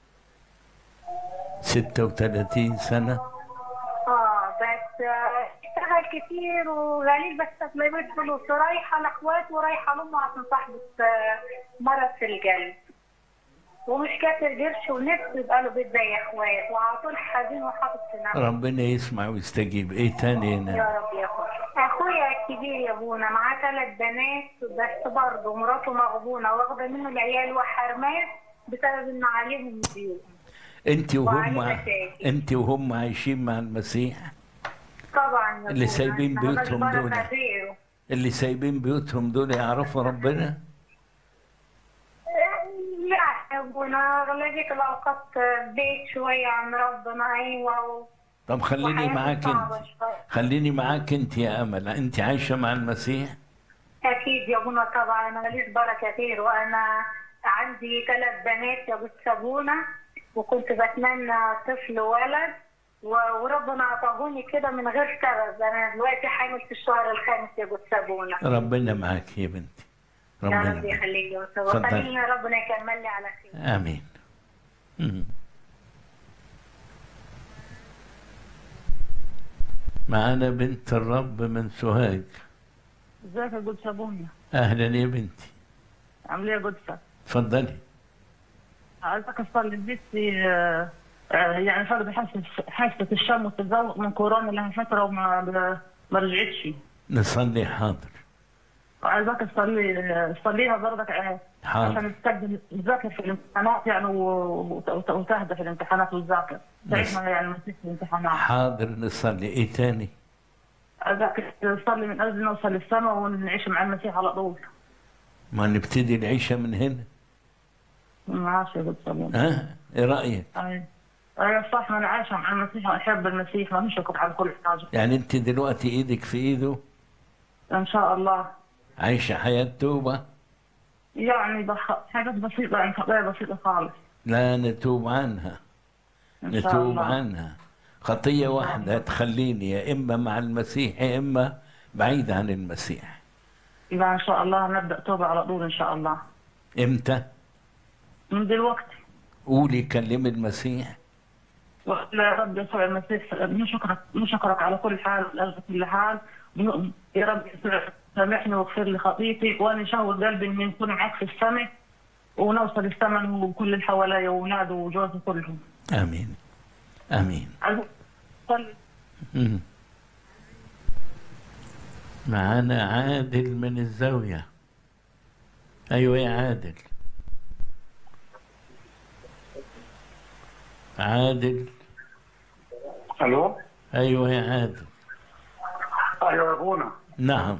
36 سنه اه بس آه، اشتغل كتير وغليل بس ما يبقى فلوس رايحه لاخواته ورايحه لامه عشان صاحبه آه، مرض في القلب ومش كاتر قرش ونفسه يبقى له بيت زي اخوات وعلى طول حزين وحاطط في نفسه ربنا يسمع ويستجيب ايه تاني هنا يا رب يا اخويا اخويا الكبير يا ابونا معاه ثلاث بنات بس برضه مراته مغبونه واخده منه العيال وحرمات بسبب ان عليهم ديون انت وهم وعليه مشاكل. انت وهم عايشين مع المسيح طبعا يا اللي أبونا، سايبين إحنا بيوتهم مالناش دول. بركة غيره. اللي سايبين بيوتهم دول يعرفوا ربنا لا يا ابونا اغلبيه الاوقات بيت شويه عن ربنا ايوه طب خليني وحياتي معاك صعبة انت شوية. خليني معاك انت يا امل انت عايشه مع المسيح اكيد يا ابونا طبعا انا ماليش بركه غير وانا عندي ثلاث بنات يا بنت ابونا وكنت بتمنى طفل ولد و- وربنا عطاهوني كده من غير سبب انا دلوقتي حامل في الشهر الخامس يا بنت ابونا ربنا معاك يا بنتي يا رب ربنا يخليك يا بنت اتفضل. خليني ربنا يكمل لي على خير امين مم. معانا بنت الرب من سوهاج ازيك يا قدس ابونا اهلا يا بنتي عامل ايه يا قدسك اتفضلي عايزك اصلي لبنتي آه، آه، يعني فرض حاسه حاسه الشم والتذوق من كورونا لها فتره وما ب- ما رجعتش نصلي حاضر وعايزك تصلي تصليها برضك آه، حاضر. عشان تسجل تذاكر في الامتحانات يعني و- وت- وتهدى في الامتحانات وتذاكر بس. تعبنا يعني ما في الامتحانات حاضر نصلي ايه تاني عايزك تصلي من اجل نوصل للسماء ونعيش مع المسيح على طول ما نبتدي العيشه من هنا معاش يا قدس ابونا ها ايه رايك ايوه ايوه صح ما انا عايشه مع المسيح واحب المسيح ما نشكر على كل حاجه يعني انت دلوقتي ايدك في ايده ان شاء الله عايشه حياه توبه يعني بخ... حاجات بسيطه يعني خطايا بسيطه خالص لا نتوب عنها إن شاء نتوب الله. عنها خطية واحدة تخليني يا إما مع المسيح يا إما بعيد عن المسيح يبقى ان شاء الله نبدا توبه على طول ان شاء الله إمتى؟ من دلوقتي قولي كلمي المسيح ولا يا رب يسوع المسيح نشكرك نشكرك على كل حال على كل حال ون- يا رب يسوع سامحني واغفر لي خطيتي وانا شهوة قلبي اني نكون معك في السماء ونوصل السماء وكل اللي حواليا واولاده وجوزي كلهم آمين آمين عايز أصلي مم. معانا عادل من الزاوية أيوة يا عادل عادل الو أيوة يا عادل ايوه يا ابونا نعم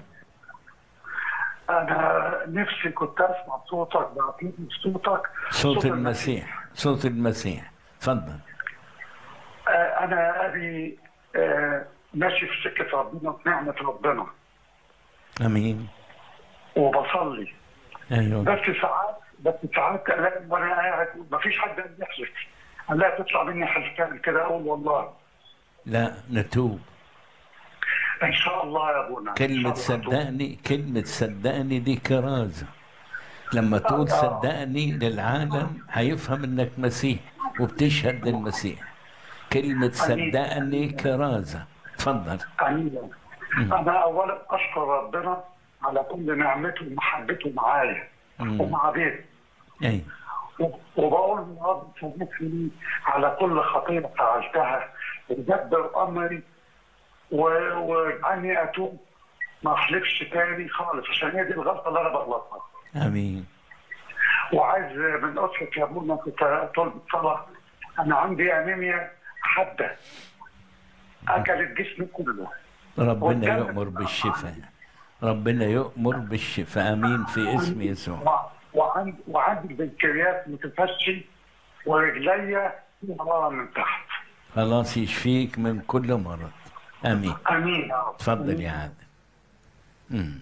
انا نفسي كنت اسمع صوتك بعطيني صوتك صوت المسيح صوت المسيح تفضل آه، انا ابي آه، ماشي في سكه ربنا ونعمه ربنا امين وبصلي ايوه بس ساعات بس ساعات الاقي وانا قاعد مفيش حد يحلف الاقي تطلع مني حلفان كده اقول والله لا نتوب ان شاء الله يا ابونا إن كلمة شاء الله. صدقني كلمة صدقني دي كرازة لما تقول صدقني للعالم هيفهم انك مسيح وبتشهد للمسيح كلمة صدقني كرازة تفضل امين انا اولا اشكر ربنا على كل نعمته ومحبته معايا مم. ومع بيتي اي و- وبقول يا رب سامحني على كل خطيئه فعلتها وجبر امري و- واجعلني اتوب ما احلفش تاني خالص عشان هي دي الغلطه اللي انا بغلطها امين وعايز من اسرة يا ابونا كنت طالب صلاه انا عندي انيميا حاده اكلت جسمي كله ربنا يؤمر بالشفاء ربنا يؤمر بالشفاء امين في اسم يسوع وع- وعند وعندي البنكرياس متفشي ورجليا فيها ورم من تحت خلاص يشفيك من كل مرض امين امين يا رب تفضل يا عادل مم.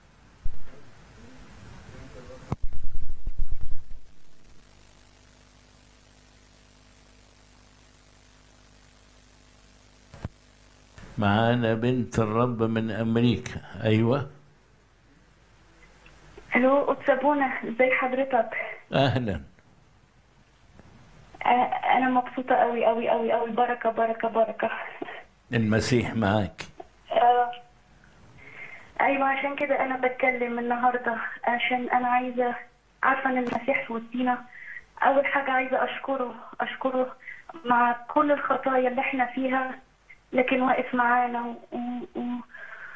معانا بنت الرب من امريكا ايوه الو قدس ابونا ازي حضرتك اهلا آه، انا مبسوطه قوي قوي قوي قوي بركه بركه بركه المسيح معاك آه، ايوه عشان كده انا بتكلم النهارده عشان انا عايزه عارفه ان المسيح في وسطينا اول حاجه عايزه اشكره اشكره مع كل الخطايا اللي احنا فيها لكن واقف معانا و... و...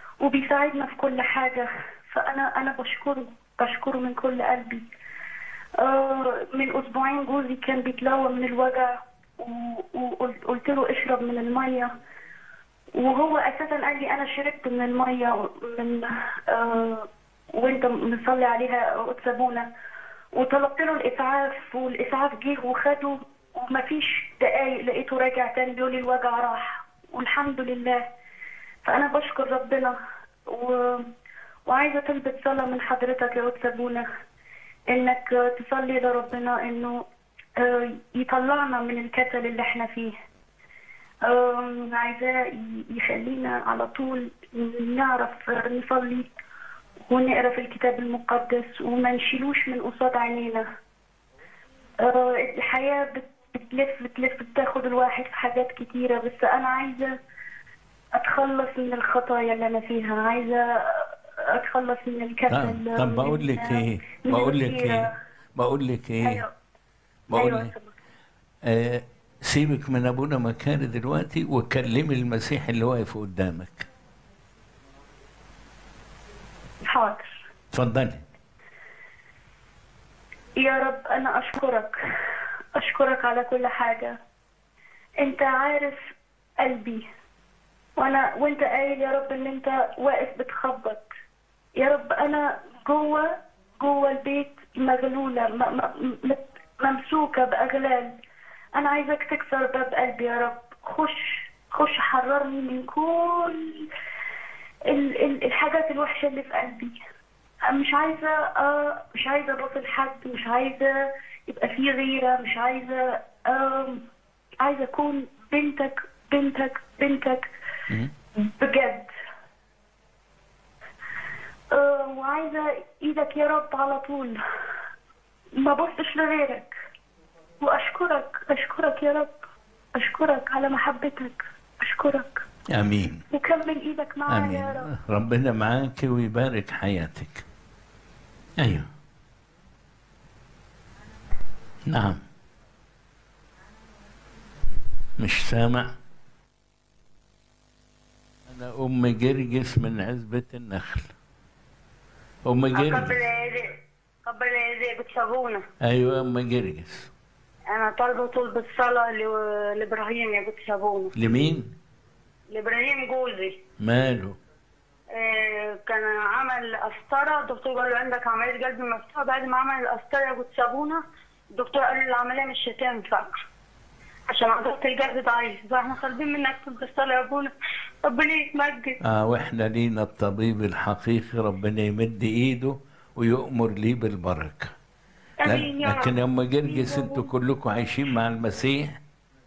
وبيساعدنا في كل حاجه فانا انا بشكره بشكره من كل قلبي آه، من أسبوعين جوزي كان بيتلوى من الوجع و- وقلت قلت له اشرب من المية وهو أساسا قال لي أنا شربت من المية من آه، وأنت مصلي عليها وتسابونا وطلبت له الإسعاف والإسعاف جه وخده ومفيش دقايق لقيته راجع تاني بيقول لي الوجع راح والحمد لله فأنا بشكر ربنا و... وعايزة تلبس صلاة من حضرتك يا أستاذ سابونا إنك تصلي لربنا إنه آه، يطلعنا من الكسل اللي احنا فيه آم، عايزاه ي- يخلينا على طول نعرف نصلي ونقرا في الكتاب المقدس وما نشيلوش من قصاد عينينا آه، الحياة بت- بتلف بتلف بتاخد الواحد في حاجات كتيرة بس أنا عايزة أتخلص من الخطايا اللي أنا فيها عايزة أتخلص من الكسل طب, طب بقول لك من- ايه من بقول لك الغيرة. ايه بقول لك ايه أيوة. بقول أيوة لك آه سيبك من ابونا مكاري دلوقتي وكلمي المسيح اللي واقف قدامك حاضر اتفضلي يا رب أنا أشكرك أشكرك على كل حاجة أنت عارف قلبي وأنا وأنت قايل يا رب إن أنت واقف بتخبط يا رب أنا جوه جوه البيت مغلولة م- م- م- ممسوكة بأغلال أنا عايزك تكسر باب قلبي يا رب خش خش حررني من كل ال- ال- الحاجات الوحشة اللي في قلبي مش عايزة آه مش عايزة أبص لحد مش عايزة يبقى في غيرة مش عايزة آه عايزة أكون بنتك بنتك بنتك بجد آه وعايزة إيدك يا رب على طول ما بصش لغيرك وأشكرك أشكرك يا رب أشكرك على محبتك أشكرك امين وكمل إيدك معايا يا رب امين ربنا معاك ويبارك حياتك ايوه نعم مش سامع انا ام جرجس من عزبة النخل ام قبل جرجس العيد قبل العيد بتشابونا ايوه ام جرجس انا طالبه طلب الصلاه ل- لابراهيم يا بنت شابونا لمين لابراهيم جوزي ماله آه، كان عمل قسطره الدكتور قال له عندك عمليه قلب مفتوحه بعد ما عمل القسطره يا بنت شابونا الدكتور قال له العمليه مش هتنفع عشان عضله القلب ضعيف فاحنا طالبين منك طلب الصلاه يا ابونا ربنا يتمجد اه واحنا لينا الطبيب الحقيقي ربنا يمد ايده ويؤمر لي بالبركه لا- امين يا لكن رب يا ام جرجس انتوا كلكم عايشين مع المسيح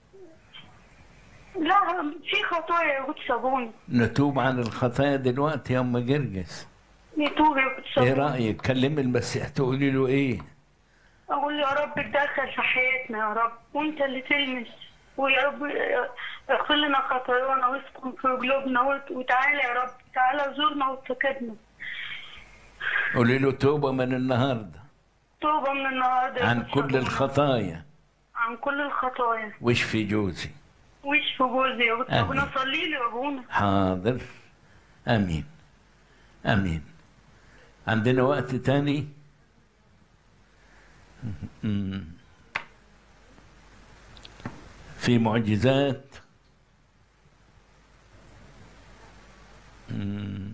لا في خطايا يا بنت شابونا نتوب عن الخطايا دلوقتي يا ام جرجس يتوب يا بنت ايه شابونا رايك كلمي المسيح تقولي له ايه أقول يا رب اتدخل في حياتنا يا رب وأنت اللي تلمس ويا رب اغفر لنا خطايانا واسكن في قلوبنا وت- وتعالى يا رب تعالى زورنا وافتقدنا قولي له توبه من النهارده توبة من النهاردة يا عن بنت كل شابونا. الخطايا عن كل الخطايا واشفي جوزي وش في جوزي يا بنت آمين. ربنا صلي لي يا ابونا حاضر امين امين عندنا وقت تاني مم. في معجزات مم.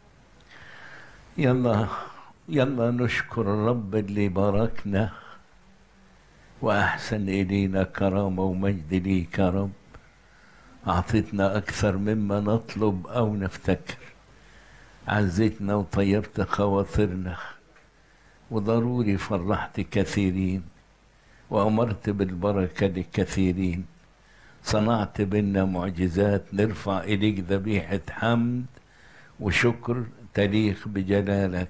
يلا يلا نشكر الرب اللي باركنا وأحسن إلينا كرامة ومجد ليك يا رب أعطيتنا أكثر مما نطلب أو نفتكر عزيتنا وطيبت خواطرنا وضروري فرحت كثيرين وأمرت بالبركة لكثيرين صنعت بنا معجزات نرفع إليك ذبيحة حمد وشكر تليق بجلالك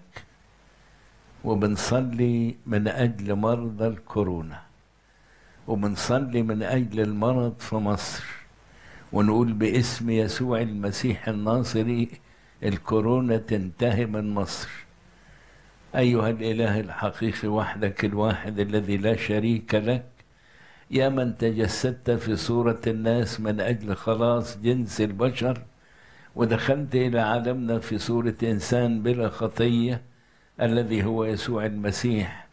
وبنصلي من أجل مرضى الكورونا وبنصلي من أجل المرض في مصر ونقول باسم يسوع المسيح الناصري الكورونا تنتهي من مصر أيها الإله الحقيقي وحدك الواحد الذي لا شريك لك يا من تجسدت في صورة الناس من أجل خلاص جنس البشر ودخلت إلى عالمنا في صورة إنسان بلا خطية الذي هو يسوع المسيح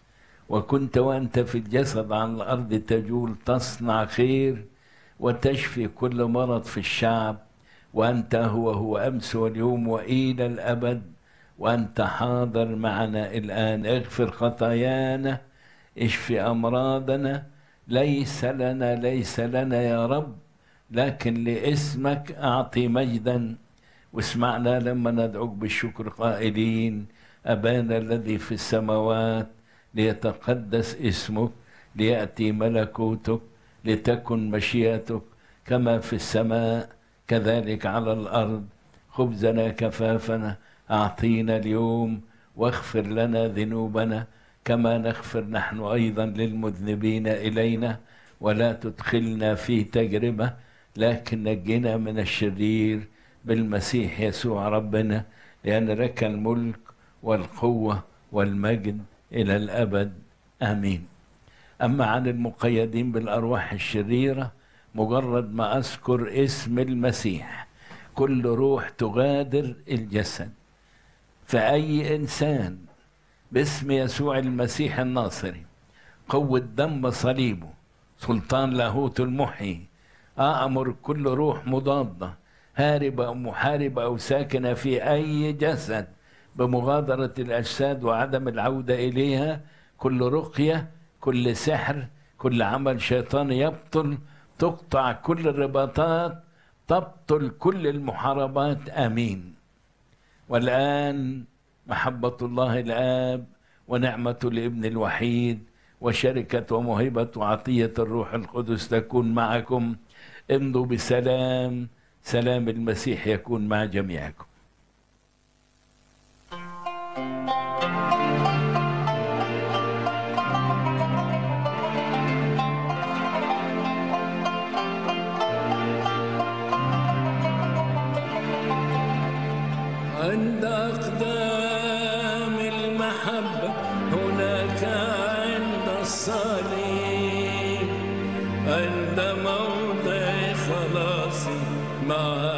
وكنت وأنت في الجسد على الأرض تجول تصنع خير وتشفي كل مرض في الشعب وأنت هو هو أمس واليوم وإلى الأبد وأنت حاضر معنا الآن اغفر خطايانا اشفي أمراضنا ليس لنا ليس لنا يا رب لكن لاسمك أعطي مجدا واسمعنا لما ندعوك بالشكر قائلين أبانا الذي في السماوات ليتقدس اسمك ليأتي ملكوتك لتكن مشيئتك كما في السماء كذلك على الأرض خبزنا كفافنا أعطينا اليوم واغفر لنا ذنوبنا كما نغفر نحن أيضا للمذنبين إلينا ولا تدخلنا في تجربة لكن نجنا من الشرير بالمسيح يسوع ربنا لأن لك الملك والقوة والمجد إلى الأبد آمين أما عن المقيدين بالأرواح الشريرة مجرد ما أذكر اسم المسيح كل روح تغادر الجسد فأي إنسان باسم يسوع المسيح الناصري قوة دم صليبه سلطان لاهوت المحيي أأمر كل روح مضادة هاربة أو محاربة أو ساكنة في أي جسد بمغادرة الأجساد وعدم العودة إليها كل رقية كل سحر كل عمل شيطاني يبطل تقطع كل الرباطات تبطل كل المحاربات آمين والآن محبة الله الآب ونعمة الابن الوحيد وشركة وموهبة وعطية الروح القدس تكون معكم امضوا بسلام سلام المسيح يكون مع جميعكم عند أقدام المحبة هناك عند الصليب عند موضع خلاصي مع